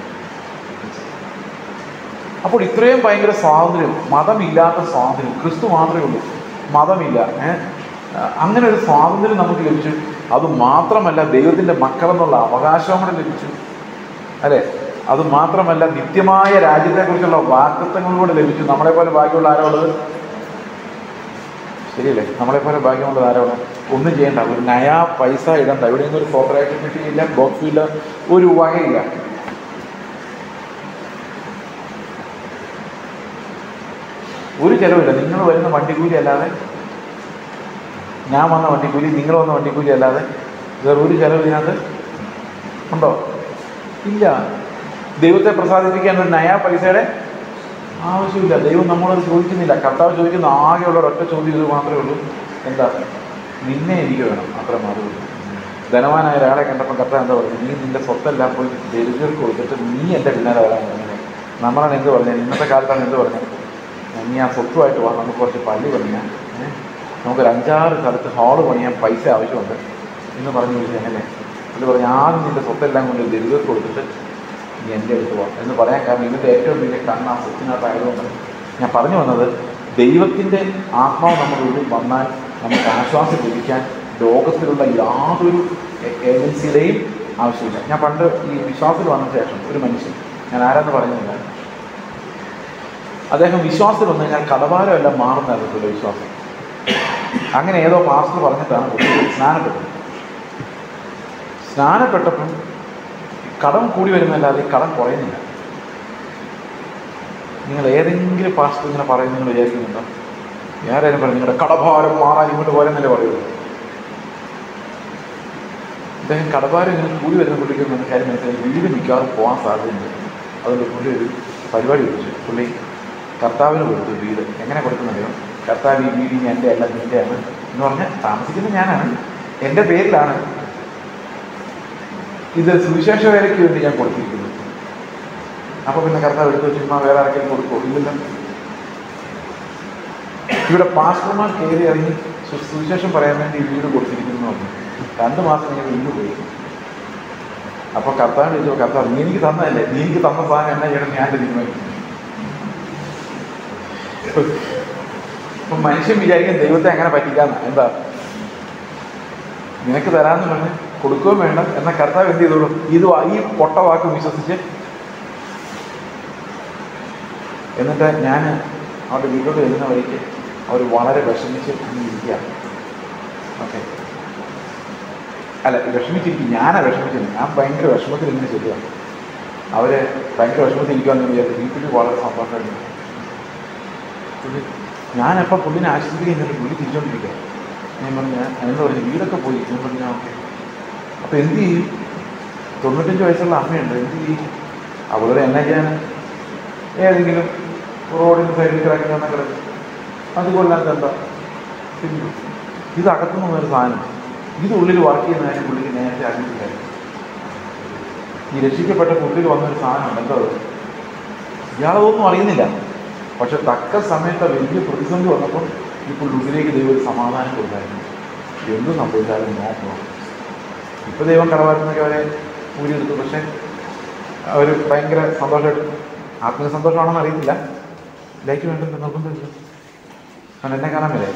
അപ്പോൾ ഇത്രയും ഭയങ്കര സ്വാതന്ത്ര്യം മതമില്ലാത്ത സ്വാതന്ത്ര്യം ക്രിസ്തു മാത്രമേ ഉള്ളൂ മതമില്ല ഏഹ് അങ്ങനെ ഒരു സ്വാതന്ത്ര്യം നമുക്ക് ലഭിച്ചു അത് മാത്രമല്ല ദൈവത്തിൻ്റെ മക്കളെന്നുള്ള അവകാശവും കൂടെ ലഭിച്ചു അല്ലേ അത് മാത്രമല്ല നിത്യമായ രാജ്യത്തെക്കുറിച്ചുള്ള വാക്തത്വങ്ങളിലൂടെ ലഭിച്ചു നമ്മളെ പോലെ ഭാഗ്യമുള്ള ആരാ ഉള്ളത് ശരിയല്ലേ നമ്മളെ പോലെ ഭാഗ്യമുള്ളത് ആരാ ഉള്ളത് ഒന്നും ചെയ്യണ്ട ഒരു നയാ പൈസ ഇടണ്ട എവിടെയൊന്നും ഒരു കോപ്പറേറ്റ് ഇല്ല ബോക്സ് ഇല്ല ഒരു വകയില്ല ഒരു ചിലവില്ല നിങ്ങൾ വരുന്ന വണ്ടിക്കൂലി അല്ലാതെ ഞാൻ വന്ന വണ്ടിക്കൂലി നിങ്ങൾ വന്ന വണ്ടിക്കൂലി അല്ലാതെ വേറെ ഒരു ചിലവ് ഇതിനകത്ത് ഉണ്ടോ ഇല്ല ദൈവത്തെ പ്രസാദിപ്പിക്കാൻ ഒരു നയാ പൈസയുടെ ആവശ്യമില്ല ദൈവം നമ്മളത് ചോദിക്കുന്നില്ല കർത്താവ് ചോദിക്കുന്ന ആകെയുള്ള ഒരൊറ്റ ചോദ്യം ഇത് മാത്രമേ ഉള്ളൂ എന്താ നിന്നെ എനിക്ക് വേണം അത്ര മാത്രമേ ഉള്ളൂ ധനവാനായ ഒരാളെ കണ്ടപ്പോൾ കർത്താവ് എന്താ പറയുന്നത് നീ നിന്റെ സ്വത്തെല്ലാം പോയി ദരിദ്രർക്ക് കൊടുത്തിട്ട് നീ എൻ്റെ പിന്നാലെ വരാൻ പറഞ്ഞത് നമ്മളാണ് എന്ത് പറഞ്ഞത് ഇന്നത്തെ കാലത്താണ് എന്ത് പറഞ്ഞത് നീ ആ സ്വത്തുമായിട്ട് വാ നമുക്ക് കുറച്ച് പള്ളി പണിയാം ഏ? നമുക്കൊരു അഞ്ചാറ് സ്ഥലത്ത് ഹാള് പണിയാൻ പൈസ ആവശ്യമുണ്ട് എന്ന് പറഞ്ഞു ചോദിച്ചാൽ എങ്ങനെ എന്ന് പറഞ്ഞ് ആദ്യം നിന്റെ സ്വത്തെല്ലാം കൊണ്ട് ദരിദ്രർക്ക് കൊടുത്തിട്ട് നീ എൻ്റെ അടുത്ത് പോകാം എന്ന് പറയാൻ കാരണം ഇതിൻ്റെ ഏറ്റവും വലിയ കണ്ണ് ആ സ്വത്തിനകത്തായതുകൊണ്ട് ഞാൻ പറഞ്ഞു വന്നത് ദൈവത്തിൻ്റെ ആത്മാവ് നമ്മുടെ ഉള്ളിൽ വന്നാൽ നമുക്ക് ആശ്വാസം ലഭിക്കാൻ ലോകത്തിലുള്ള യാതൊരു എ- ഏജൻസിയുടെയും ആവശ്യമില്ല ഞാൻ പണ്ട് ഈ വിശ്വാസത്തിൽ വന്ന ശേഷം ഒരു മനുഷ്യൻ ഞാൻ ആരാന്ന് പറയുന്നില്ല അദ്ദേഹം വിശ്വാസത്തിൽ വന്നു കഴിഞ്ഞാൽ കടഭാരം എല്ലാം മാറുന്നതായിരുന്നു വിശ്വാസം അങ്ങനെ ഏതോ പാസ്റ്റർ പറഞ്ഞിട്ടാണ് പുള്ളി സ്നാനപ്പെട്ടത് സ്നാനപ്പെട്ടപ്പം കടം കൂടി വരുന്നതല്ലാതെ ഈ കടം കുറയുന്നില്ല നിങ്ങൾ ഏതെങ്കിലും പാസ്റ്റർ ഇങ്ങനെ പറയുന്നത് നിങ്ങൾ വിചാരിക്കുന്നുണ്ടോ ആരായാലും പറയും നിങ്ങളുടെ കടഭാരം മാറാൻ ഇങ്ങോട്ട് പോരെന്നല്ലേ പറയുള്ളൂ അദ്ദേഹം കടഭാരം ഇങ്ങനെ കൂടി വരുന്ന പുള്ളിക്ക് എന്ന കാര്യം മനസ്സിലായി വീട് മിക്കവാറും പോകാൻ സാധ്യതയുണ്ട് അതുകൊണ്ട് പുള്ളി ഒരു പരിപാടി വെച്ചു പുള്ളി കർത്താവിന് കൊടുത്തു വീട് എങ്ങനെ കൊടുക്കുന്നറിയോ കർത്താവ് ഈ വീട് ഇനി എൻ്റെ അല്ല നിൻ്റെയാണ് എന്ന് പറഞ്ഞാൽ താമസിക്കുന്നത് ഞാനാണ് എൻ്റെ പേരിലാണ് ഇത് സുവിശേഷ വേലയ്ക്ക് വേണ്ടി ഞാൻ കൊടുത്തിരിക്കുന്നു അപ്പോൾ പിന്നെ കർത്താവ് എടുത്തു ചുമ്മാ വേറെ ആർക്കെങ്കിലും കൊടുക്കുമോ ഇല്ലല്ലോ ഇവിടെ പാസ്റ്റർമാർ കയറി ഇറങ്ങി സു- സുവിശേഷം പറയാൻ വേണ്ടി ഈ വീട് കൊടുത്തിരിക്കുന്നു എന്ന് പറഞ്ഞു രണ്ട് മാസം കഴിഞ്ഞ് വീട് പോയി അപ്പോൾ കർത്താവ് ചോദിച്ചു കർത്താവ് നീ എനിക്ക് തന്നതല്ലേ നീ എനിക്ക് തന്ന സാധനം എന്നാ ചെയ്യണം ഞാൻ തീരുമാനിക്കും അപ്പം മനുഷ്യൻ വിചാരിക്കും ദൈവത്തെ എങ്ങനെ പറ്റിക്കാന്ന് എന്താ നിനക്ക് തരാമെന്ന് പറഞ്ഞ് കൊടുക്കുകയും വേണ്ട എന്ന കർത്താവ് എന്ത് ചെയ്തോളൂ ഇത് വാ- ഈ പൊട്ട വാക്ക് വിശ്വസിച്ച് എന്നിട്ട് ഞാൻ അവിടെ വീട്ടിലോട്ട് വരുന്ന വഴിക്ക് അവർ വളരെ വിഷമിച്ച് ഇങ്ങനെ ഇരിക്കുകയാണ് ഓക്കെ അല്ല വിഷമിച്ചിരിക്കും ഞാനാ വിഷമിച്ചത് ഞാൻ ഭയങ്കര വിഷമത്തിൽ ഇങ്ങനെ ചെല്ലുക അവര് ഭയങ്കര വിഷമത്തിൽ ഇരിക്കുവാന്ന് വിചാരിച്ചു വീട്ടിൽ വളരെ സന്തോഷമായിരുന്നു പുള്ളി ഞാനപ്പോൾ പുള്ളിനെ ആശ്വസിപ്പിക്കുന്നില്ല പുള്ളി തിരിച്ചോണ്ടിരിക്കുക ഞാൻ പറഞ്ഞു ഞാൻ എന്ന് പറഞ്ഞു വീടൊക്കെ പോയി ഞാൻ പറഞ്ഞു ഓക്കെ അപ്പോൾ എന്ത് ചെയ്യും തൊണ്ണൂറ്റഞ്ച് വയസ്സുള്ള അമ്മയുണ്ട് എന്ത് ചെയ്യും അവളുടെ എന്നാ ചെയ്യാൻ ഏതെങ്കിലും റോഡിന് സൈഡിൽ കിടക്കുന്ന കിടക്കും അതുകൊല്ലാത്ത എന്താ സിമ്പിൾ ഇത് അകത്തുനിന്ന് വന്നൊരു സാധനം ഇത് ഉള്ളിൽ വർക്ക് ചെയ്യുന്നതിന് പുള്ളിക്ക് നേരത്തെ അറിയില്ലായിരുന്നു ഈ രക്ഷിക്കപ്പെട്ട ഉള്ളിൽ വന്നൊരു സാധനമുണ്ട് എന്താ അത് ഇയാളതൊന്നും അറിയുന്നില്ല പക്ഷെ തക്ക സമയത്ത് വലിയ പ്രതിസന്ധി വന്നപ്പോൾ ഈ പുള്ളിലേക്ക് ദൈവം ഒരു സമാധാനം കൊടുത്തായിരുന്നു എന്ത് സംഭവിച്ചാലും നോക്കണം ഇപ്പം ദൈവം കടവാക്കുന്നൊക്കെ അവരെ ഊരിയെടുത്തു പക്ഷേ അവർ ഭയങ്കര സന്തോഷമായിട്ട് ആത്മീയ സന്തോഷമാണെന്ന് അറിയത്തില്ല ലൈറ്റ് വേണ്ടെന്ന് നിർബന്ധമില്ല കാരണം എന്നെ കാണാൻ വരെ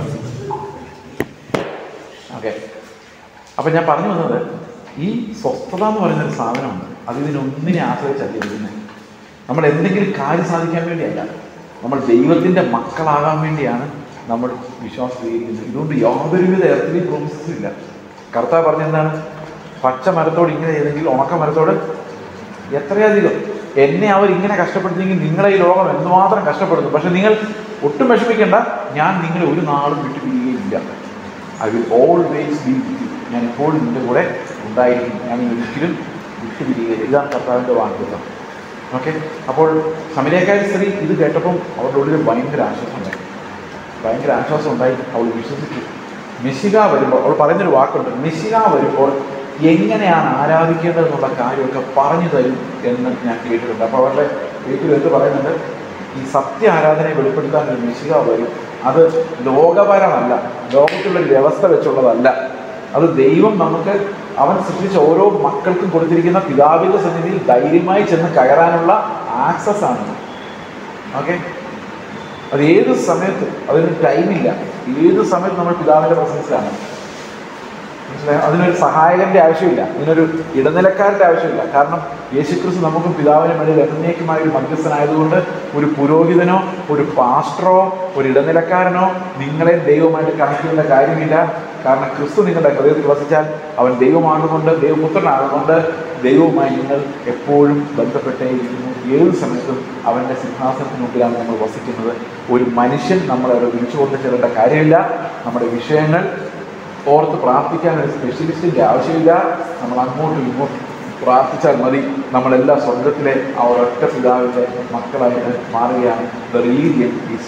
ഓക്കെ അപ്പം ഞാൻ പറഞ്ഞു വന്നത് ഈ സ്വസ്ഥത എന്ന് പറയുന്ന ഒരു സാധനമുണ്ട് അത് ഇതിനൊന്നിനെ ആശ്രയിച്ചല്ല ഇരിക്കുന്നത് നമ്മൾ എന്തെങ്കിലും കാര്യം സാധിക്കാൻ വേണ്ടിയല്ല നമ്മൾ ദൈവത്തിൻ്റെ മക്കളാകാൻ വേണ്ടിയാണ് നമ്മൾ വിശ്വാസം സ്വീകരിക്കുന്നത് ഇതുകൊണ്ട് യാതൊരുവിധ എർത്തിലി പ്രോമിസസും ഇല്ല കർത്താവ് പറഞ്ഞെന്താണ് പച്ച മരത്തോട് ഇങ്ങനെ ചെയ്തെങ്കിൽ ഉണക്ക മരത്തോട് എത്രയധികം എന്നെ അവർ ഇങ്ങനെ കഷ്ടപ്പെടുത്തിയെങ്കിൽ നിങ്ങളെ ഈ ലോകം എന്തുമാത്രം കഷ്ടപ്പെടുന്നു പക്ഷെ നിങ്ങൾ ഒട്ടും വിഷമിക്കേണ്ട ഞാൻ നിങ്ങളെ ഒരു നാളും വിട്ടുപിരിയുകയില്ല I will always be with ഞാൻ എപ്പോഴും നിന്റെ കൂടെ ഉണ്ടായിരിക്കും ഞാൻ നീ ഒരിക്കലും വിട്ടുപിരിയുകയില്ല ഇതാണ് കർത്താവിൻ്റെ വാഗ്ദത്തം ഓക്കെ അപ്പോൾ സമരക്കാരി സ്ത്രീ ഇത് കേട്ടപ്പം അവരുടെ ഉള്ളിൽ ഭയങ്കര ആശ്വാസം ഉണ്ടായി ഭയങ്കര ആശ്വാസം ഉണ്ടായി അവൾ വിശ്വസിച്ചു മെസ്സിക വരുമ്പോൾ അവൾ പറയുന്നൊരു വാക്കുണ്ട് മെസ്സിക വരുമ്പോൾ എങ്ങനെയാണ് ആരാധിക്കേണ്ടതെന്നുള്ള കാര്യമൊക്കെ പറഞ്ഞു തരും എന്ന് ഞാൻ കേട്ടിട്ടുണ്ട് അപ്പോൾ അവരുടെ വീട്ടിൽ എന്ത് പറയുന്നുണ്ട് ഈ സത്യ ആരാധനയെ വെളിപ്പെടുത്താൻ ഒരു മെസ്സിക വരും അത് ലോകപരമല്ല ലോകത്തുള്ളൊരു വ്യവസ്ഥ വെച്ചുള്ളതല്ല അത് ദൈവം നമുക്ക് അവൻ സൃഷ്ടിച്ച ഓരോ മക്കൾക്കും കൊടുത്തിരിക്കുന്ന പിതാവിൻ്റെ സന്നിധിയിൽ ധൈര്യമായി ചെന്ന് കയറാനുള്ള ആക്സസ് ആണ് ഓക്കെ അത് ഏത് സമയത്ത് അതിന് ടൈമില്ല ഏത് സമയത്ത് നമ്മൾ പിതാവിൻ്റെ പ്രസൻസിലാണ് മനസ്സിലായോ അതിനൊരു സഹായകന്റെ ആവശ്യമില്ല ഇതിനൊരു ഇടനിലക്കാരൻ്റെ ആവശ്യമില്ല കാരണം യേശുക്രിസ്തു നമുക്ക് പിതാവിന് വേണ്ടി എന്നേക്കുമായ ഒരു മധ്യസ്ഥനായതുകൊണ്ട് ഒരു പുരോഹിതനോ ഒരു പാസ്റ്ററോ ഒരു ഇടനിലക്കാരനോ നിങ്ങളെ ദൈവമായിട്ട് കണക്ട് ചെയ്യേണ്ട കാര്യമില്ല കാരണം ക്രിസ്തു നിങ്ങളുടെ ഹൃദയത്തിൽ വസിച്ചാൽ അവൻ ദൈവമാകുകൊണ്ട് ദൈവപുത്രനാകുകൊണ്ട് ദൈവവുമായി നിങ്ങൾ എപ്പോഴും ബന്ധപ്പെട്ടേയിരിക്കുന്നു ഏത് സമയത്തും അവൻ്റെ സിംഹാസനത്തിന് മുമ്പിലാണ് നമ്മൾ വസിക്കുന്നത് ഒരു മനുഷ്യൻ നമ്മളെ അവിടെ വിളിച്ചുകൊണ്ട് ചെല്ലേണ്ട കാര്യമില്ല നമ്മുടെ വിഷയങ്ങൾ ഓർത്ത് പ്രാർത്ഥിക്കാൻ ഒരു സ്പെഷ്യലിസ്റ്റിൻ്റെ ആവശ്യമില്ല നമ്മൾ അങ്ങോട്ടും ഇങ്ങോട്ടും പ്രാർത്ഥിച്ചാൽ മതി നമ്മളെല്ലാ സ്വർഗത്തിലെ ആ ഒരൊറ്റ പിതാവിൻ്റെ മക്കളായിട്ട് മാറുകയാണ് ദ റിലീജിയൻ ഈസ്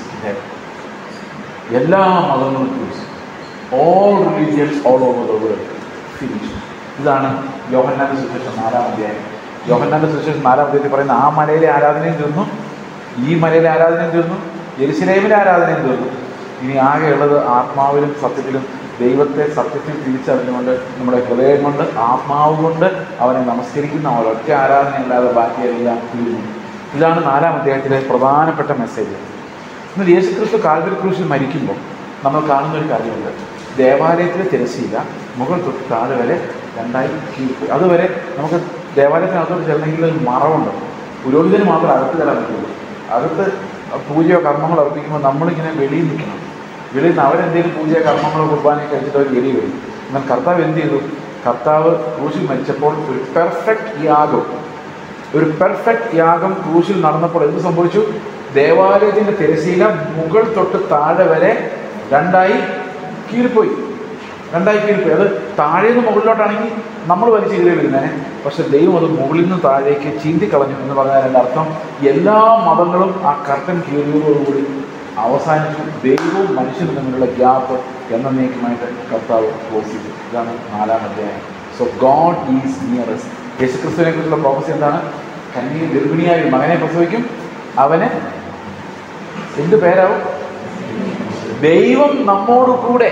എല്ലാ മതങ്ങളും cruise all religions all over the world finish ഇതാണ് യോഹന്നാന്റെ സുശേഷം നാലാം അധ്യായം യോഹന്നാന്റെ സുശേഷം നാലാം അധ്യായത്തിൽ പറയുന്ന ആ മലയിലെ ആരാധനയും തീർന്നു ഈ മലയിലെ ആരാധനയും തീർന്നു യെരുശലേമിലെ ആരാധനയും തീർന്നു ഇനി ആകെയുള്ളത് ആത്മാവിലും സത്യത്തിലും ദൈവത്തെ സത്യത്തിൽ തിരിച്ചറിഞ്ഞുകൊണ്ട് നമ്മുടെ ഹൃദയം കൊണ്ട് ആത്മാവ് കൊണ്ട് അവനെ നമസ്കരിക്കുന്ന ഒരൊറ്റ ആരാധനയല്ലാതെ ബാക്കിയെല്ലാം തീരുന്നു ഇതാണ് നാലാം അധ്യായത്തിലെ പ്രധാനപ്പെട്ട മെസ്സേജ് എന്നാൽ യേശുക്രിസ്തു കാൽവരി ക്രൂശിൽ മരിക്കുമ്പോൾ നമ്മൾ കാണുന്ന ഒരു കാര്യമുണ്ട് ദേവാലയത്തിലെ തിരശ്ശീല മുകൾ തൊട്ട് താഴെ വരെ രണ്ടായി കീഴ്പോയി അതുവരെ നമുക്ക് ദേവാലയത്തിനകത്തോട്ട് ചെല്ലണമെങ്കിൽ ഒരു മറവുണ്ട് പുരോഹിതന് മാത്രം അകത്ത് ചെല്ലാൻ പറ്റുള്ളൂ അകത്ത് പൂജയോ കർമ്മങ്ങളോ അർപ്പിക്കുമ്പോൾ നമ്മളിങ്ങനെ വെളിയിൽ നിൽക്കണം വെളിയിൽ നിന്ന് അവരെന്തെങ്കിലും പൂജയോ കർമ്മങ്ങളോ കുർബാനയോ കഴിച്ചിട്ട് അവർ വെളിയിൽ വരും എന്നാൽ കർത്താവ് എന്ത് ചെയ്തു കർത്താവ് ക്രൂശിൽ മരിച്ചപ്പോൾ ഒരു പെർഫെക്റ്റ് യാഗം ഒരു പെർഫെക്റ്റ് യാഗം ക്രൂശിൽ നടന്നപ്പോൾ എന്ത് സംഭവിച്ചു ദേവാലയത്തിന്റെ തിരശീല മുകൾ തൊട്ട് താഴെ വരെ രണ്ടായി കീറിപ്പോയി രണ്ടായി കീറിപ്പോയി അത് താഴെ നിന്ന് മുകളിലോട്ടാണെങ്കിൽ നമ്മൾ വലിച്ചു കീറി വരുന്നേ പക്ഷെ ദൈവം അത് മുകളിൽ നിന്ന് താഴേക്ക് ചീന്തിക്കളഞ്ഞു എന്ന് പറഞ്ഞാൽ എൻ്റെ അർത്ഥം എല്ലാ മതങ്ങളും ആ കർട്ടൻ കീറിയതോടുകൂടി അവസാനിച്ചു ദൈവവും മനുഷ്യനും തമ്മിലുള്ള ഗ്യാപ്പ് എന്നേക്കുമായിട്ട് കർത്താവ് ക്ലോസ് ചെയ്തു ഇതാണ് നാലാം അധ്യായം സോ ഗോഡ് ഈസ് നിയറസ്റ്റ് യേശുക്രിസ്തുവിനെ കുറിച്ചുള്ള പ്രോഫസി എന്താണ് കന്യ ഗർഭിണിയായ ഒരു മകനെ പ്രസവിക്കും അവന് എന്ത് പേരാവും ദൈവം നമ്മോട് കൂടെ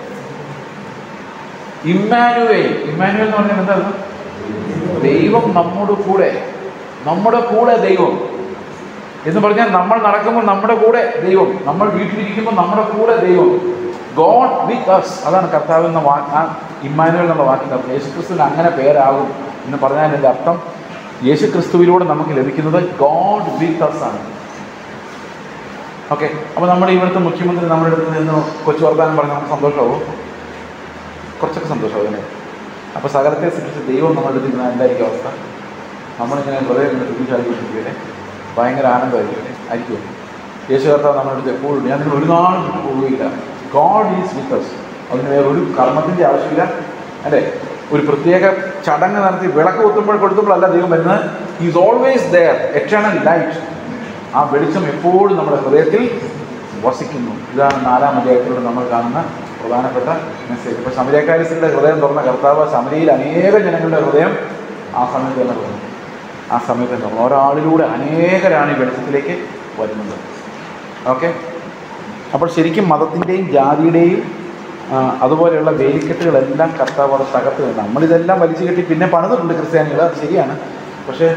ഇമ്മാനുവേൽ ഇമ്മാനുവേൽ എന്ന് പറഞ്ഞാൽ എന്താ അർത്ഥം? ദൈവം നമ്മോട് കൂടെ നമ്മുടെ കൂടെ ദൈവം എന്ന് പറഞ്ഞാൽ നമ്മൾ നടക്കുമ്പോൾ നമ്മുടെ കൂടെ ദൈവം നമ്മൾ വീട്ടിലിരിക്കുമ്പോൾ നമ്മുടെ കൂടെ ദൈവം ഗോഡ് വിത്ത് അസ് അതാണ് കർത്താവ് എന്ന വാക്ക് ആ ഇമ്മാനുവൽ എന്നുള്ള വാക്കിൻ്റെ അർത്ഥം യേശുക്രിസ്തുവിന് അങ്ങനെ പേരാകും എന്ന് പറഞ്ഞാൽ എൻ്റെ അർത്ഥം യേശുക്രിസ്തുവിലൂടെ നമുക്ക് ലഭിക്കുന്നത് ഗോഡ് വിത്ത് അസ് ആണ് ഓക്കെ അപ്പോൾ നമ്മുടെ ഇവിടുത്തെ മുഖ്യമന്ത്രി നമ്മുടെ അടുത്ത് നിന്ന് കൊച്ചു വർത്താനം പറഞ്ഞാൽ നമുക്ക് സന്തോഷമാവും കുറച്ചൊക്കെ സന്തോഷമാവും അല്ലേ അപ്പോൾ സകലത്തെ സൃഷ്ടിച്ച് ദൈവം നമ്മുടെ അടുത്ത് ഇരുന്നാൽ എന്തായിരിക്കും അവസ്ഥ നമ്മളിങ്ങനെ ഹൃദയം ഇങ്ങനെ തുണിച്ചാടിക്കൊണ്ടിരിക്കുകയല്ലേ ഭയങ്കര ആനന്ദമായിരിക്കും ആയിരിക്കും യേശു കർത്താവ് നമ്മുടെ അടുത്ത് എപ്പോഴും ഞാൻ നിങ്ങൾ ഒരു നാളും വിട്ടു പോവുകയില്ല ഗോഡ് ഈസ് വിത്ത് us അതിന് വേറെ ഒരു കർമ്മത്തിൻ്റെ ആവശ്യമില്ല അല്ലേ ഒരു പ്രത്യേക ചടങ്ങ് നടത്തി വിളക്ക് കുത്തുമ്പോൾ കൊടുത്തുമ്പോഴല്ല ദൈവം വരുന്നത് is always there eternal light ആ വെളിച്ചം എപ്പോഴും നമ്മുടെ ഹൃദയത്തിൽ വസിക്കുന്നു ഇതാണ് നാലാം അധ്യായത്തിലൂടെ നമ്മൾ കാണുന്ന പ്രധാനപ്പെട്ട മെസ്സേജ് ഇപ്പോൾ ശമരിയക്കാരിസിയുടെ ഹൃദയം തുറന്ന കർത്താവ് ശമരിയിൽ അനേക ജനങ്ങളുടെ ഹൃദയം ആ സമയത്ത് തന്നെ തുറന്നു ആ സമയത്ത് തന്നെ തുറന്നു ഒരാളിലൂടെ അനേകരാണ് ഈ വെളിച്ചത്തിലേക്ക് വരുന്നത് ഓക്കെ അപ്പോൾ ശരിക്കും മതത്തിൻ്റെയും ജാതിയുടെയും ആ, അതുപോലെയുള്ള വേലിക്കെട്ടുകളെല്ലാം കർത്താവ് അവിടെ തകർത്ത് നമ്മളിതെല്ലാം വലിച്ചു കെട്ടി പിന്നെ പണിതിട്ടുണ്ട് ക്രിസ്ത്യാനികൾ അത് ശരിയാണ് പക്ഷേ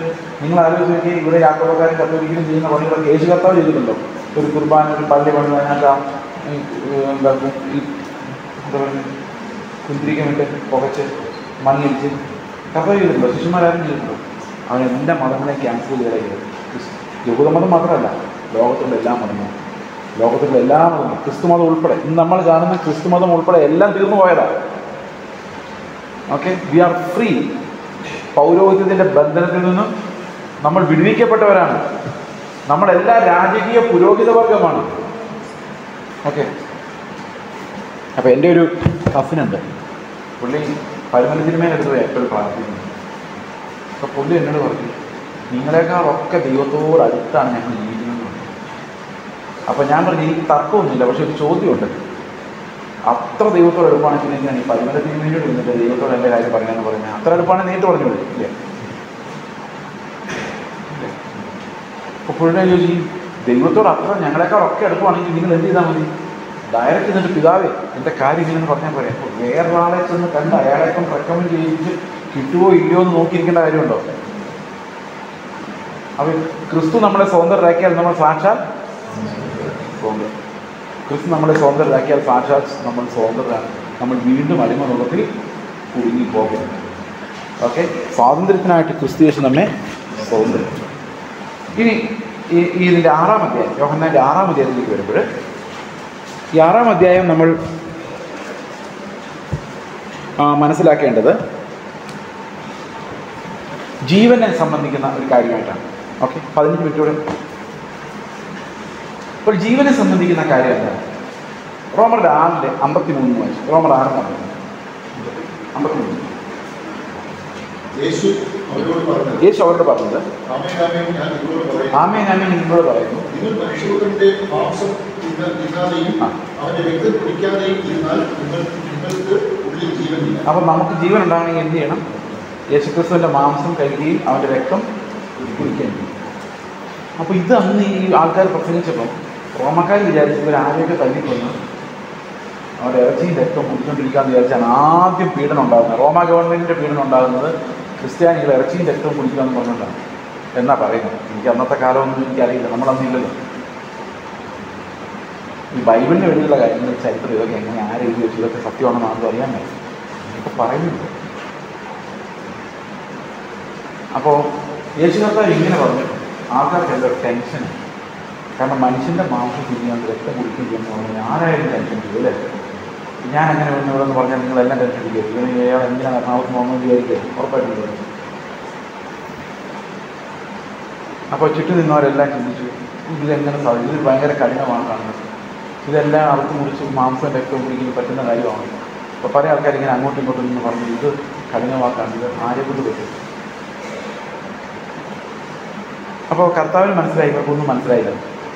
നിങ്ങൾ ആലോചിച്ച് നോക്കി ഇവിടെ യാക്കോബക്കാരും കത്തോലിക്കലും ചെയ്യുന്ന പണികളൊക്കെ യേശു കർത്താവ് ചെയ്തിട്ടുണ്ടോ ഒരു കുർബാന ഒരു പള്ളി പണി അതിനകത്ത് ആ ഈ, ഏഹ്, എന്താ ഈ എന്താ പറയുക കുന്തിരിക്കാൻ വേണ്ടി പുകച്ച് മണ്ണിടിച്ച് കർത്താവ് ചെയ്തിട്ടുണ്ടോ ശിശുമാരും ചെയ്തിട്ടുണ്ടോ അവൻ എല്ലാ മതങ്ങളെയും ക്യാൻസൽ ചെയ്തത് യഹൂദമതം മാത്രമല്ല ലോകത്തുള്ള എല്ലാ മതങ്ങളും ലോകത്തുള്ള എല്ലാ മതങ്ങളും ക്രിസ്തുമതം ഉൾപ്പെടെ ഇന്ന് നമ്മൾ കാണുന്ന ക്രിസ്തുമതം ഉൾപ്പെടെ എല്ലാം തീർന്നു പോയതാണ് ഓക്കെ വി ആർ ഫ്രീ പൗരോഹിത്യത്തിൻ്റെ ബന്ധനത്തിൽ നിന്നും നമ്മൾ വിടുവിക്കപ്പെട്ടവരാണ് നമ്മളെല്ലാ രാജകീയ പുരോഹിത വർഗമാണ് ഓക്കെ അപ്പോൾ എൻ്റെ ഒരു കസിനുണ്ട് പുള്ളി പരുമല തിരുമേനെടുത്ത് പോയി എപ്പോഴും പ്രാർത്ഥിക്കുന്നു അപ്പോൾ പുള്ളി എന്നോട് പറഞ്ഞു നിങ്ങളെക്കാളൊക്കെ ദൈവത്തോട് അടുത്താണ് ഞങ്ങൾ ജീവിക്കുന്നത് അപ്പോൾ ഞാൻ പറഞ്ഞു എനിക്ക് തർക്കമൊന്നുമില്ല പക്ഷെ ഒരു ചോദ്യമുണ്ട് അത്ര ദൈവത്തോട് അടുപ്പാണെങ്കിൽ പിന്നെ ഞാൻ ഈ പരുമല തിരുമേനോട് ഇരുന്നിട്ട് ദൈവത്തോട് എൻ്റെ കാര്യം പറയാമെന്ന് പറഞ്ഞാൽ അത്ര അടുപ്പാണെങ്കിൽ നേരിട്ട് പറഞ്ഞു വിടും ഇല്ലേ അപ്പോൾ പുള്ളിനെ ചോദിച്ചു "ഈ ദൈവത്തോട് അത്ര ഞങ്ങളെക്കാളൊക്കെ അടുപ്പാണെങ്കിൽ നിങ്ങൾ എന്ത് ചെയ്താൽ മതി ഡയറക്റ്റ് എന്നിട്ട് പിതാവേ എൻ്റെ കാര്യം ഇങ്ങനെ പറഞ്ഞാൽ പോരെ അപ്പോൾ വേറൊരാളെ ചെന്ന് കണ്ട് അയാളെ കൊണ്ട് റെക്കമെൻഡ് ചെയ്യിച്ച് കിട്ടുമോ ഇല്ലയോ എന്ന് നോക്കിയിരിക്കേണ്ട കാര്യമുണ്ടോ അപ്പോൾ ക്രിസ്തു നമ്മളെ സ്വതന്ത്രരാക്കിയാൽ നമ്മൾ സാക്ഷാൽ സ്വതന്ത്രം ക്രിസ്തു നമ്മളെ സ്വതന്ത്രരാക്കിയാൽ സാക്ഷാൽ നമ്മൾ സ്വതന്ത്രരാണ് നമ്മൾ വീണ്ടും അടിമനുള്ളത്തിൽ കുടുങ്ങി പോകരുത് ഓക്കെ സ്വാതന്ത്ര്യത്തിനായിട്ട് ക്രിസ്തു യേശു നമ്മെ സ്വതന്ത്രം ഇനി ഈ ഈ ഇതിൻ്റെ ആറാം അധ്യായം യോഹന്നാൻ്റെ ആറാം അധ്യായത്തിലേക്ക് വരുമ്പോൾ ഈ ആറാം അധ്യായം നമ്മൾ ആ, മനസ്സിലാക്കേണ്ടത് ജീവനെ സംബന്ധിക്കുന്ന ഒരു കാര്യമായിട്ടാണ് ഓക്കെ പതിനഞ്ച് മിനിറ്റോടെ അപ്പോൾ ജീവനെ സംബന്ധിക്കുന്ന കാര്യം എന്താണ് റോമറുടെ ആറിൻ്റെ അമ്പത്തി മൂന്ന് വായിച്ചു റോമർ ആറിന് അമ്പത്തി മൂന്ന് യേശു അവരോട് പറഞ്ഞത് യേശു അവരോട് പറഞ്ഞത് ആമേൻ ആമേൻ ഞാൻ നിങ്ങളോട് പറയുന്നു ആമേ ആമേ നിങ്ങളോട് പറയുന്നു നിങ്ങൾ മനുഷ്യപുത്രന്റെ മാംസം തിന്ന തിന്നാതെയും ആ. അവന്റെ രക്തം കുടിക്കാതെയും ഇരുന്നാൽ നിങ്ങൾ നിങ്ങൾക്ക് ഉള്ളിൽ ജീവനില്ല അപ്പം നമുക്ക് ജീവൻ ഉണ്ടാകണമെങ്കിൽ എന്ത് ചെയ്യണം യേശുക്രിസ്തുവിൻ്റെ മാംസം കഴിക്കുകയും അവൻ്റെ രക്തം കുടിക്കുകയും ചെയ്യും അപ്പോൾ ഇത് അന്ന് ഈ ആൾക്കാർ പ്രസംഗിച്ചപ്പം റോമക്കാർ വിചാരിച്ചു ഇവർ ആരെയൊക്കെ തല്ലിക്കൊന്ന് അവരുടെ ഇറച്ചിയും രക്തം കുടിച്ചുകൊണ്ടിരിക്കാന്ന് വിചാരിച്ചാണ് ആദ്യം പീഡനം ഉണ്ടാകുന്നത് റോമ ഗവൺമെൻറ്റിൻ്റെ പീഡനം ഉണ്ടാകുന്നത് ക്രിസ്ത്യാനികൾ ഇറച്ചിയും രക്തവും കുടിക്കാമെന്ന് പറഞ്ഞുകൊണ്ടാണ് എന്നാ പറയുന്നത് എനിക്ക് അന്നത്തെ കാലമൊന്നും എനിക്കറിയില്ല നമ്മളന്നില്ലല്ലോ ഈ ബൈബിളിന് വേണ്ടിയുള്ള കാര്യങ്ങൾ ചരിത്രം ഇതൊക്കെ എങ്ങനെ ആരെഴുതി വെച്ചു ഇതൊക്കെ സത്യമാണെന്ന് ആർക്കും അറിയാൻ മേല ഇപ്പൊ പറയുന്നുണ്ട് അപ്പോൾ യേശു കർത്താവ് ഇങ്ങനെ പറഞ്ഞു ആൾക്കാർക്ക് എന്താ ടെൻഷൻ കാരണം മനുഷ്യൻ്റെ മാംസം തിരിയാൻ രക്തം കുടിക്കുകയും ചെയ്യുന്ന പറഞ്ഞാൽ ആരായാലും ടെൻഷൻ ചെയ്യും അല്ലേ ഞാൻ അങ്ങനെ വന്നു ഇവിടെ എന്ന് പറഞ്ഞാൽ നിങ്ങളെല്ലാം ടെൻഷൻ അടിക്കുക ഇവന് അയാൾ എന്തിനാണ് എറണാകുളത്ത് പോകുന്നത് വിചാരിക്കുക ഉറപ്പായിട്ടും വിചാരിക്കും. അപ്പോൾ ചുറ്റും നിന്നവരെല്ലാം ചിന്തിച്ചു ഇതിലെങ്ങനെ സാധിക്കും ഇത് ഭയങ്കര കഠിനമാണ് കാണുന്നത് ഇതെല്ലാം അറുത്ത് മുറിച്ച് മാംസം രക്തം കുടിക്കാൻ പറ്റുന്ന കാര്യമാണ് അപ്പോൾ പല ആൾക്കാർ ഇങ്ങനെ അങ്ങോട്ടും ഇങ്ങോട്ടും നിന്ന് പറഞ്ഞു ഇത് കഠിനവാക്കാണ് ഇത് ആരെ കൊണ്ട് പറ്റും അപ്പോൾ കർത്താവിന് മനസ്സിലായി ഇവർക്കൊന്നും മനസ്സിലായില്ല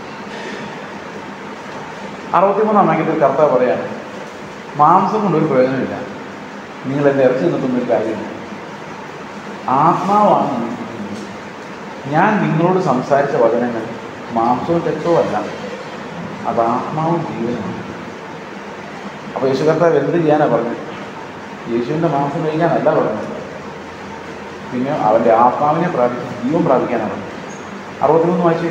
അറുപത്തിമൂന്നാം വാക്യത്തിൽ കർത്താവ് പറയാണ് മാംസം കൊണ്ടൊരു പ്രയോജനമില്ല നിങ്ങൾ എൻ്റെ ഇറച്ചി നിന്നിട്ടൊന്നും ഒരു കാര്യമില്ല ആത്മാവാണ് ജീവിക്കുന്നത്. ഞാൻ നിങ്ങളോട് സംസാരിച്ച വചനങ്ങൾ മാംസവും രക്തവും അല്ല അത് ആത്മാവും ജീവനുമാണ് അപ്പോൾ യേശു കർത്താവ് എന്ത് ചെയ്യാനാണ് പറഞ്ഞത് യേശുവിൻ്റെ മാംസം കഴിക്കാനല്ല പറഞ്ഞത് പിന്നെ അവൻ്റെ ആത്മാവിനെ പ്രാപിച്ച് ജീവൻ പ്രാപിക്കാനാണ് പറഞ്ഞത് അറുപത്തിമൂന്ന് വായിച്ചു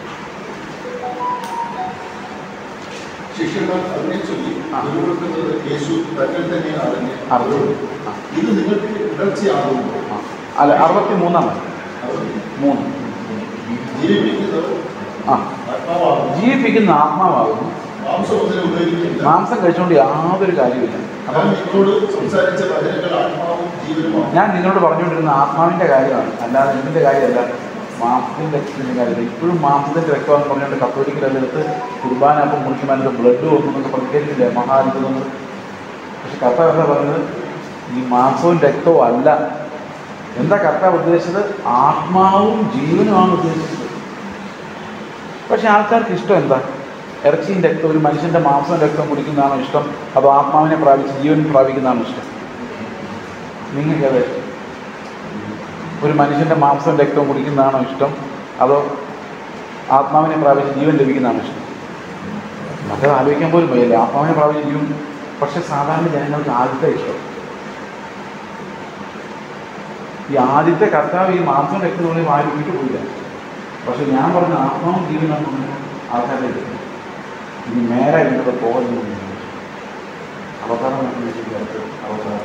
ശിഷ്യന്മാർ അതിനെ ചൊല്ലി ആ. നിലനിൽക്കുന്നത് യേശു തന്നിൽ തന്നെ അറിഞ്ഞ് അറിഞ്ഞു ആ ഇത് നിങ്ങൾക്ക് ഇടർച്ചയാകുന്നു ആ. അല്ല അറുപത്തി മൂന്നാം വാക്യം. മൂന്ന് ജീവിപ്പിക്കുന്നത് ആ ആത്മാവാകുന്നു ജീവിപ്പിക്കുന്ന ആത്മാവാകുന്നു മാംസം ഒന്നിനെ ഉപയോഗിക്കുന്നില്ല മാംസം കഴിച്ചുകൊണ്ട് യാതൊരു കാര്യമില്ല ഞാൻ അപ്പം നിങ്ങളോട് സംസാരിച്ച വചനങ്ങൾ ആത്മാവും ജീവനുമാണ് ഞാൻ നിങ്ങളോട് പറഞ്ഞുകൊണ്ടിരുന്ന ആത്മാവിൻ്റെ കാര്യമാണ് അല്ലാതെ എന്തിൻ്റെ കാര്യമല്ല മാംസത്തിൻ്റെ രക്തത്തിൻ്റെ കാര്യമില്ല ഇപ്പോഴും മാംസത്തിൻ്റെ രക്തമെന്ന് പറഞ്ഞുകൊണ്ട് കത്തോലിക്കലെല്ലാം എടുത്ത് കുർബാന അപ്പം മുറിക്കുമ്പോൾ ബ്ലഡ് വന്നു എന്നൊക്കെ പ്രതികരിച്ചില്ലേ മഹാത്ഭുതങ്ങൾ പക്ഷെ കർത്താവ് എന്താ പറഞ്ഞത് ഈ മാംസവും രക്തവും അല്ല എന്താ കർത്താവ് ഉദ്ദേശിച്ചത് ആത്മാവും ജീവനുമാണ് ഉദ്ദേശിച്ചത് പക്ഷെ ആൾക്കാർക്ക് ഇഷ്ടം എന്താ ഇറച്ചിയും രക്തം ഒരു മനുഷ്യൻ്റെ മാംസവും രക്തം കുടിക്കുന്നതാണോ ഇഷ്ടം അതോ ആത്മാവിനെ പ്രാപിച്ച് ജീവൻ പ്രാപിക്കുന്നതാണോ ഇഷ്ടം നിങ്ങൾക്കത് ഒരു മനുഷ്യൻ്റെ മാംസവും രക്തവും കുടിക്കുന്നതാണോ ഇഷ്ടം അതോ ആത്മാവിനെ പ്രാപിച്ച് ജീവൻ ലഭിക്കുന്നതാണോ ഇഷ്ടം മറ്റത് ആലോചിക്കാൻ പോലും വയ്യല്ലേ ആത്മാവിനെ പ്രാപിച്ച് ജീവൻ പക്ഷെ സാധാരണ ജനങ്ങൾക്ക് ആദ്യത്തെ ഇഷ്ടം ഈ ആദ്യത്തെ കർത്താവ് ഈ മാംസം രക്തം ആരും വിട്ടു പോയില്ല പക്ഷെ ഞാൻ പറഞ്ഞ ആത്മാവും ജീവനാണെന്ന് ആൾക്കാരെ എടുക്കും ഇനി നേരെ ഇവിടെ പോകുന്നു അവതാരം നടത്തുന്ന അവതാരം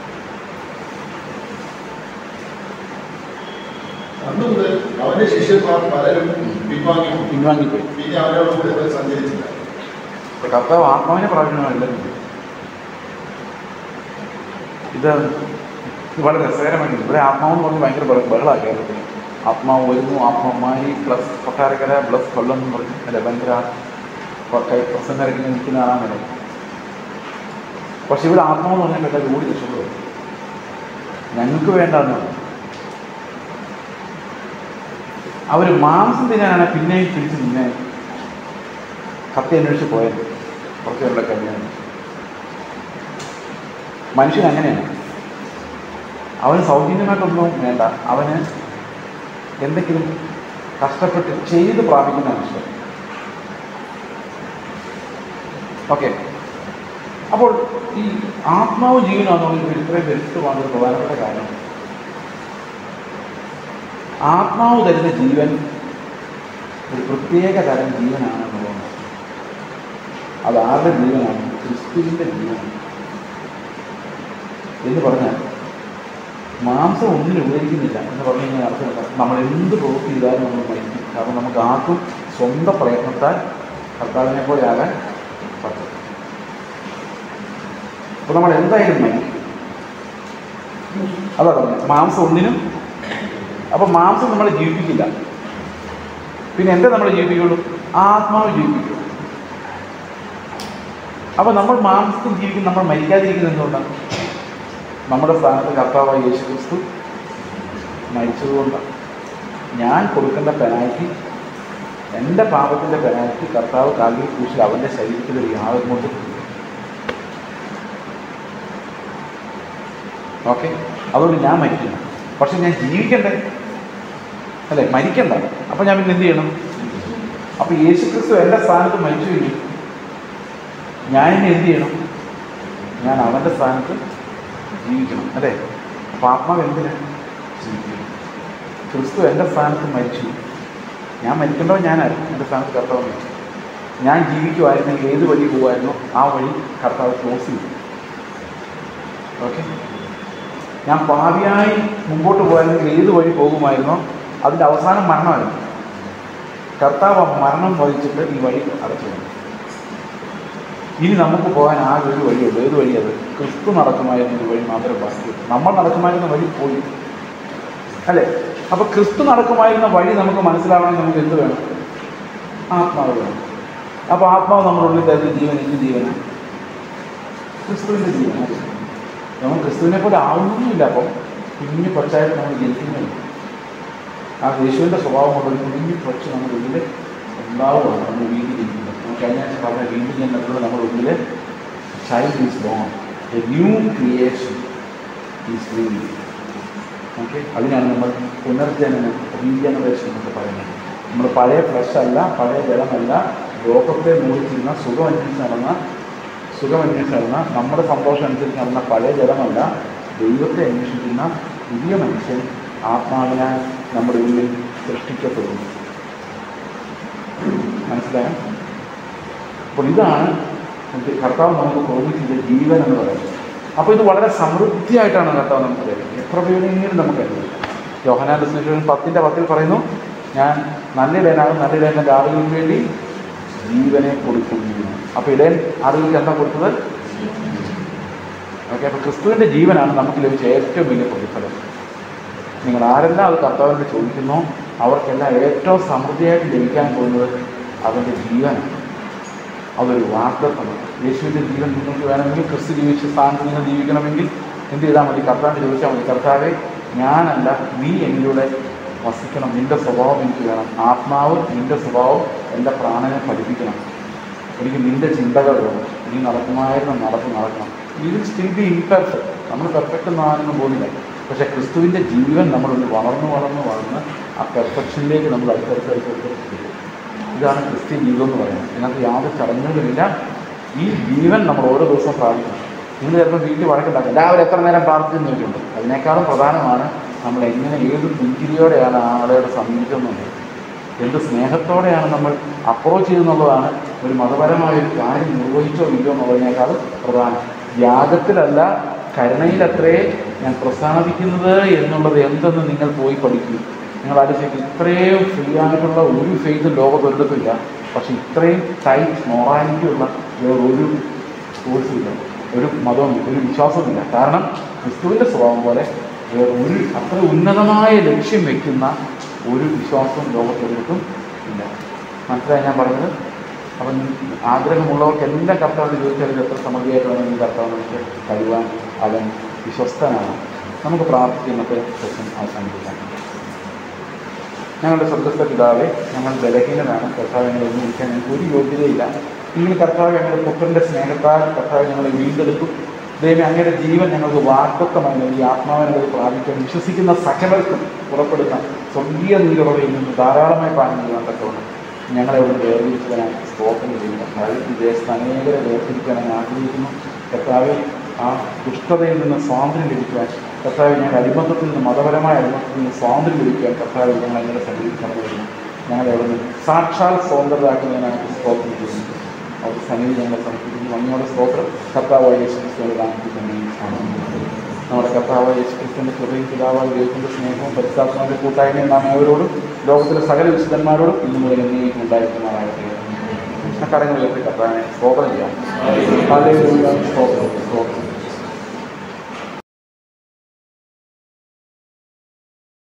അന്ന് മുതൽ അവന്റെ ശിഷ്യന്മാർ പലരും പിൻവാങ്ങി പിൻവാങ്ങിപ്പോയി പിന്നെ അവരോട് കൂടെ ഇവർ സഞ്ചരിച്ചില്ല ഇപ്പൊ കർത്താവ് ആത്മാവിനെ പ്രാപിക്കണമല്ല ഇത് ഇത് വളരെ രസകരമായിട്ട് ഇവിടെ ആത്മാവെന്ന് പറഞ്ഞ് ഭയങ്കര ബഹ- ബഹളമാണ് കേരളത്തിൽ ആത്മാവ് വരുന്നു ആത്മാവുമായി പ്ലസ് കൊട്ടാരക്കര പ്ലസ് കൊല്ലം എന്ന് പറഞ്ഞു അല്ലെ ഭയങ്കര കൈ പ്രസംഗരൊക്കെ നിൽക്കുന്ന ആളാണ് പക്ഷെ ഇവിടെ ആത്മാവെന്ന് പറഞ്ഞാൽ കേട്ടാൽ ഓടി രക്ഷപ്പെടും ഞങ്ങൾക്ക് വേണ്ടെന്ന് അവർ മാംസം തിന്നാനാണ് പിന്നെയും പിടിച്ച് നിന്നെ കത്തി അന്വേഷിച്ച് പോയത് കുറച്ച് പേരുടെ കഴിഞ്ഞാണ് മനുഷ്യൻ അങ്ങനെയാണ് അവന് സൗജന്യമായിട്ടൊന്നും വേണ്ട അവന് എന്തെങ്കിലും കഷ്ടപ്പെട്ട് ചെയ്ത് പ്രാപിക്കുന്നതാണ് ഇഷ്ടം ഓക്കെ അപ്പോൾ ഈ ആത്മാവ് ജീവനാണെന്നുണ്ടെങ്കിൽ ഇത്രയും വ്യക്തി വളരെ പ്രധാനപ്പെട്ട കാര്യം ആത്മാവ് തരുന്ന ജീവൻ ഒരു പ്രത്യേക തരം ജീവനാണെന്നുള്ളതാണ് അത് ആരുടെ ജീവനാണ് ക്രിസ്തുവിൻ്റെ ജീവനാണ് എന്ന് പറഞ്ഞാൽ മാംസം ഒന്നിനും ഉപകരിക്കുന്നില്ല എന്ന് പറഞ്ഞു കഴിഞ്ഞാൽ അർത്ഥമില്ല നമ്മൾ എന്ത് പ്രവൃത്തി ചെയ്താലും നമ്മൾ മരിക്കും കാരണം നമുക്ക് ആർക്കും സ്വന്തം പ്രയത്നത്താൽ കർത്താവിനെ പോലെ ആകാൻ പറ്റും അപ്പോൾ നമ്മൾ എന്തായാലും മരിക്കും അതാ പറഞ്ഞത് മാംസം ഒന്നിനും അപ്പോൾ മാംസം നമ്മളെ ജീവിപ്പിക്കില്ല പിന്നെ എന്താ നമ്മളെ ജീവിപ്പിക്കുള്ളൂ ആത്മാവ് ജീവിപ്പിക്കുള്ളൂ അപ്പോൾ നമ്മൾ മാംസത്തിൽ ജീവിക്കും നമ്മൾ മരിക്കാതിരിക്കുന്നത് എന്തുകൊണ്ടാണ് നമ്മുടെ സ്ഥാനത്ത് കർത്താവായ യേശു ക്രിസ്തു മരിച്ചതുകൊണ്ടാണ് ഞാൻ കൊടുക്കേണ്ട പെനാൽറ്റി എൻ്റെ പാപത്തിൻ്റെ പെനാൽറ്റി കർത്താവ് കാലിൽ ക്രൂശിൽ അവൻ്റെ ശരീരത്തിൽ ഒരു യാതൊരു കൊണ്ട് ഓക്കെ അതുകൊണ്ട് ഞാൻ മരിക്കുന്നു പക്ഷെ ഞാൻ ജീവിക്കണ്ടേ അല്ലേ മരിക്കണ്ട അപ്പം ഞാൻ പിന്നെ എന്ത് ചെയ്യണം അപ്പോൾ യേശു ക്രിസ്തു എൻ്റെ സ്ഥാനത്ത് മരിച്ചു കഴിഞ്ഞു ഞാൻ ഇനി എന്ത് ചെയ്യണം ഞാൻ അവൻ്റെ സ്ഥാനത്ത് ജീവിക്കണം അല്ലേ അപ്പോൾ ആത്മാവ് എന്തിനാണ് ജീവിക്കണം ക്രിസ്തു എൻ്റെ സ്ഥാനത്ത് മരിച്ചു ഞാൻ മരിക്കേണ്ടവൻ ഞാനായിരുന്നു എൻ്റെ സ്ഥാനത്ത് കർത്താവ് മരിച്ചു ഞാൻ ജീവിക്കുമായിരുന്നെങ്കിൽ ഏത് വഴി പോകുമായിരുന്നോ ആ വഴി കർത്താവ് ക്ലോസ് ചെയ്തു ഓക്കെ ഞാൻ പാവിയായി മുമ്പോട്ട് പോയാണെങ്കിൽ ഏത് വഴി പോകുമായിരുന്നോ അതിൻ്റെ അവസാനം മരണമായിരുന്നു കർത്താവ് ആ മരണം വഹിച്ചിട്ട് ഈ വഴി അടച്ചു തന്നു. ഇനി നമുക്ക് പോകാൻ ആകെ ഒരു വഴിയുള്ളൂ ഏത് വഴിയത് ക്രിസ്തു നടക്കുമായിരുന്ന ഒരു വഴി മാത്രമേ ബാക്കിയുള്ളൂ നമ്മൾ നടക്കുമായിരുന്ന വഴി പോയി അല്ലേ അപ്പോൾ ക്രിസ്തു നടക്കുമായിരുന്ന വഴി നമുക്ക് മനസ്സിലാവണമെങ്കിൽ നമുക്ക് എന്ത് വേണം ആത്മാവ് വേണം അപ്പോൾ ആത്മാവ് നമ്മുടെ ഉള്ളിൽ തരുന്ന ജീവൻ എന്ത് ജീവനാണ് ക്രിസ്തുവിൻ്റെ ജീവൻ അതെ നമ്മൾ ക്രിസ്തുവിനെ പോലെ ആവുന്നില്ല അപ്പം കുഞ്ഞു കൊച്ചായിട്ട് നമ്മൾ ജനിക്കുന്നില്ല ആ യേശുവിൻ്റെ സ്വഭാവം കൊണ്ട് ഒരു കുഞ്ഞു കൊച്ച് നമ്മുടെ ഉള്ളിൽ ഉണ്ടാവുകയാണ് നമ്മൾ വീട്ടിൽ ഇരിക്കുന്നത് നമ്മൾ കഴിഞ്ഞ ആഴ്ച പറഞ്ഞ വീണ്ടും ചെന്നപ്പോൾ നമ്മുടെ ഉള്ളിൽ child is born a new creation is living okay അതിനാണ് നമ്മൾ പുനർജനനം റീജനറേഷൻ എന്നൊക്കെ പറയുന്നത് നമ്മൾ പഴയ ഫ്ലഷ് അല്ല പഴയ ജലമല്ല ലോകത്തെ മൂടിച്ചിരുന്ന സുഖം അന്വേഷിച്ച് നടന്ന സുഖം അന്വേഷിച്ച് നടന്ന നമ്മുടെ സന്തോഷം അനുസരിച്ച് നടന്ന പഴയ ജലമല്ല ദൈവത്തെ അന്വേഷിക്കുന്ന പുതിയ മനുഷ്യൻ ആത്മാവിനാൽ നമ്മുടെ ഉള്ളിൽ സൃഷ്ടിക്കപ്പെടുന്നു മനസ്സിലായോ അപ്പോൾ ഇതാണ് ഇത് കർത്താവ് നമുക്ക് തോന്നിച്ചത് ജീവൻ എന്ന് പറയുന്നത് അപ്പോൾ ഇത് വളരെ സമൃദ്ധിയായിട്ടാണ് കർത്താവ് നമുക്ക് തരുന്നത് എത്ര വേണമെങ്കിലും നമുക്ക് അനുഭവിക്കാം യോഹനാന്റെ സുവിശേഷം പത്തിൻ്റെ പത്തിൽ പറയുന്നു ഞാൻ നല്ല ഇടയനാകും നല്ല ഇടയൻ എൻ്റെ ആളുകൾക്ക് വേണ്ടി ജീവനെ കൊടുക്കുന്നു അപ്പോൾ ഇടയൻ ആളുകൾക്ക് എന്താ കൊടുത്തത് ഓക്കെ അപ്പോൾ ക്രിസ്തുവിൻ്റെ ജീവനാണ് നമുക്ക് ലഭിച്ച ഏറ്റവും വലിയ പ്രതിഫലം നിങ്ങൾ ആരെല്ലാം അത് കർത്താവിനോട് ചോദിക്കുന്നോ അവർക്കെല്ലാം ഏറ്റവും സമൃദ്ധിയായിട്ട് ലഭിക്കാൻ പോകുന്നത് അവൻ്റെ ജീവനാണ് അതൊരു വാഗ്ദത്തമാണ് യേശുവിൻ്റെ ജീവൻ നിങ്ങൾക്ക് വേണമെങ്കിൽ ക്രിസ്തു ജീവിച്ച സ്ഥാനത്ത് നിങ്ങൾ ജീവിക്കണമെങ്കിൽ എന്ത് ചെയ്താൽ മതി കർത്താവിന് ചോദിച്ചാൽ മതി കർത്താവെ ഞാനല്ല നീ എന്നിലൂടെ വസിക്കണം നിൻ്റെ സ്വഭാവം എനിക്ക് വേണം ആത്മാവ് നിൻ്റെ സ്വഭാവം എൻ്റെ പ്രാണനെ പഠിപ്പിക്കണം എനിക്ക് നിൻ്റെ ചിന്തകൾ വേണം നീ നടക്കുമായിരുന്ന നടപ്പ് നടക്കണം ഇതിൽ സ്റ്റിൽ ബി ഇംപെർഫെക്റ്റ് നമ്മൾ പെർഫെക്റ്റ് ഒന്നും പോകുന്നില്ല പക്ഷേ ക്രിസ്തുവിൻ്റെ ജീവൻ നമ്മളുള്ളിൽ വളർന്നു വളർന്നു വളർന്ന് ആ പെർഫെക്ഷനിലേക്ക് നമ്മൾ അടുത്തടുത്തടുത്തടുത്ത് ഇതാണ് ക്രിസ്ത്യൻ ജീവിതം എന്ന് പറയുന്നത് ഇതിനകത്ത് യാതൊരു ചടങ്ങുകളില്ല ഈ ജീവൻ നമ്മൾ ഓരോ ദിവസവും പ്രാർത്ഥിക്കണം നിങ്ങൾ ചിലപ്പോൾ വീട്ടിൽ വഴക്കുണ്ടാക്കും രാവിലെ എത്ര നേരം പ്രാർത്ഥിച്ചെന്ന് ചോദിച്ചിട്ടുണ്ട് അതിനേക്കാളും പ്രധാനമാണ് നമ്മൾ എങ്ങനെ ഏത് പുഞ്ചിരിയോടെയാണ് ആ ആളോട് സമീപിക്കുന്നത് എന്ത് സ്നേഹത്തോടെയാണ് നമ്മൾ അപ്രോച്ച് ചെയ്യുന്നുള്ളതാണ് ഒരു മതപരമായ ഒരു കാര്യം നിർവഹിച്ചോ ഇല്ലയോ എന്നുള്ളതിനേക്കാൾ പ്രധാനം യാഗത്തിലല്ല കരുണയിലത്രേ ഞാൻ പ്രസാദിക്കുന്നത് എന്നുള്ളത് എന്തെന്ന് നിങ്ങൾ പോയി പഠിക്കും നിങ്ങൾ ആലോചിക്കും ഇത്രയും ഫ്രീ ആയിട്ടുള്ള ഒരു ഫെയ്ത്തും ലോകത്തൊരിടത്തില്ല പക്ഷെ ഇത്രയും ടൈറ്റ് മൊറാലിറ്റി ഉള്ള വേറൊരു കോഴ്സുമില്ല ഒരു മതവും ഒരു വിശ്വാസവുമില്ല കാരണം ക്രിസ്തുവിൻ്റെ സ്വഭാവം പോലെ വേറെ ഒരു അത്ര ഉന്നതമായ ലക്ഷ്യം വെക്കുന്ന ഒരു വിശ്വാസവും ലോകത്തൊരിടത്തും ഇല്ല മനസ്സിലായി ഞാൻ പറഞ്ഞത് അപ്പം ആഗ്രഹമുള്ളവർക്കെല്ലാം കർത്താവിന് ചോദിച്ചാൽ ഇത് എത്ര സമൃദ്ധിയായിട്ട് വേണമെങ്കിൽ കർത്താവ് നമുക്ക് കഴിവാൻ അവൻ വിശ്വസ്തനാണ് നമുക്ക് പ്രാർത്ഥിക്കുന്നത്തെ സെഷൻ അവസാനിപ്പിക്കാം ഞങ്ങളുടെ സ്വർഗസ്ഥ പിതാവെ ഞങ്ങൾ ബലഹീനരാണ് കർത്താവ് ഞങ്ങളെ ഒന്നിരിക്കാൻ ഞങ്ങൾക്ക് ഒരു യോഗ്യതയില്ല എങ്കിലും കർത്താവ് ഞങ്ങളുടെ പുത്രൻ്റെ സ്നേഹത്താൽ കർത്താവ് ഞങ്ങളെ വീണ്ടെടുത്തു ദൈവം അങ്ങയുടെ ജീവൻ ഞങ്ങൾക്ക് വാർത്തത്വമായി നൽകി ആത്മാവിനത് പ്രാപിക്കാൻ വിശ്വസിക്കുന്ന സകലർക്കും പുറപ്പെടുന്ന സ്വർഗീയ നീരുറവയിൽ നിന്ന് ധാരാളമായി പാനം ചെയ്യുവാൻ തക്കവണ്ണം ഞങ്ങളെ ഇവിടെ വേർതിരിച്ചതിനായി സ്തോത്രം ചെയ്യുന്നു കർത്താവ് ഈ ദേശത്ത് അനേകരെ വേർതിരിക്കാൻ ഞാൻ ആഗ്രഹിക്കുന്നു കർത്താവ് ആ ദുഷ്ടതയിൽ നിന്ന് സ്വാതന്ത്ര്യം ലഭിക്കുവാൻ കർത്താവ് ഞങ്ങളുടെ അടിമത്തത്തിൽ നിന്ന് മതപരമായ അടിമത്തത്തിൽ നിന്ന് സ്വാതന്ത്ര്യം ലഭിക്കുവാൻ കർത്താവ് ഞങ്ങൾ എങ്ങനെ സന്നിധി കടന്നു വരുന്നു ഞങ്ങളെ അവിടെ നിന്ന് സാക്ഷാൽ സ്വതന്ത്രരാക്കുന്നതിനായിട്ട് സ്തോത്രം ചെയ്യുന്നു അവർ സന്നിധി ഞങ്ങളെ സമർപ്പിക്കുന്നു അങ്ങോട്ട് സ്തോത്രം കർത്താവായ യേശു ക്രിസ്തുവിന്റെ നാമത്തിൽ തന്നെ ആമേൻ. നമ്മുടെ കർത്താവായ യേശു ക്രിസ്തുവിന്റെ കൃപയും പിതാവായ ദൈവത്തിന്റെ സ്നേഹവും പരിശുദ്ധാത്മാവിന്റെ കൂട്ടായ്മയും നാം ഏവരോടും ലോകത്തിലെ സകല വിശുദ്ധന്മാരോടും ഇന്നു മുതൽ എന്നേക്കും ഉണ്ടായിരിക്കുമാറാകട്ടെ കരങ്ങൾ ഉയർത്തി കർത്താവിനെ സ്തോത്രം ചെയ്യാം ഹല്ലേലൂയ. സ്തോത്രം സ്തോത്രം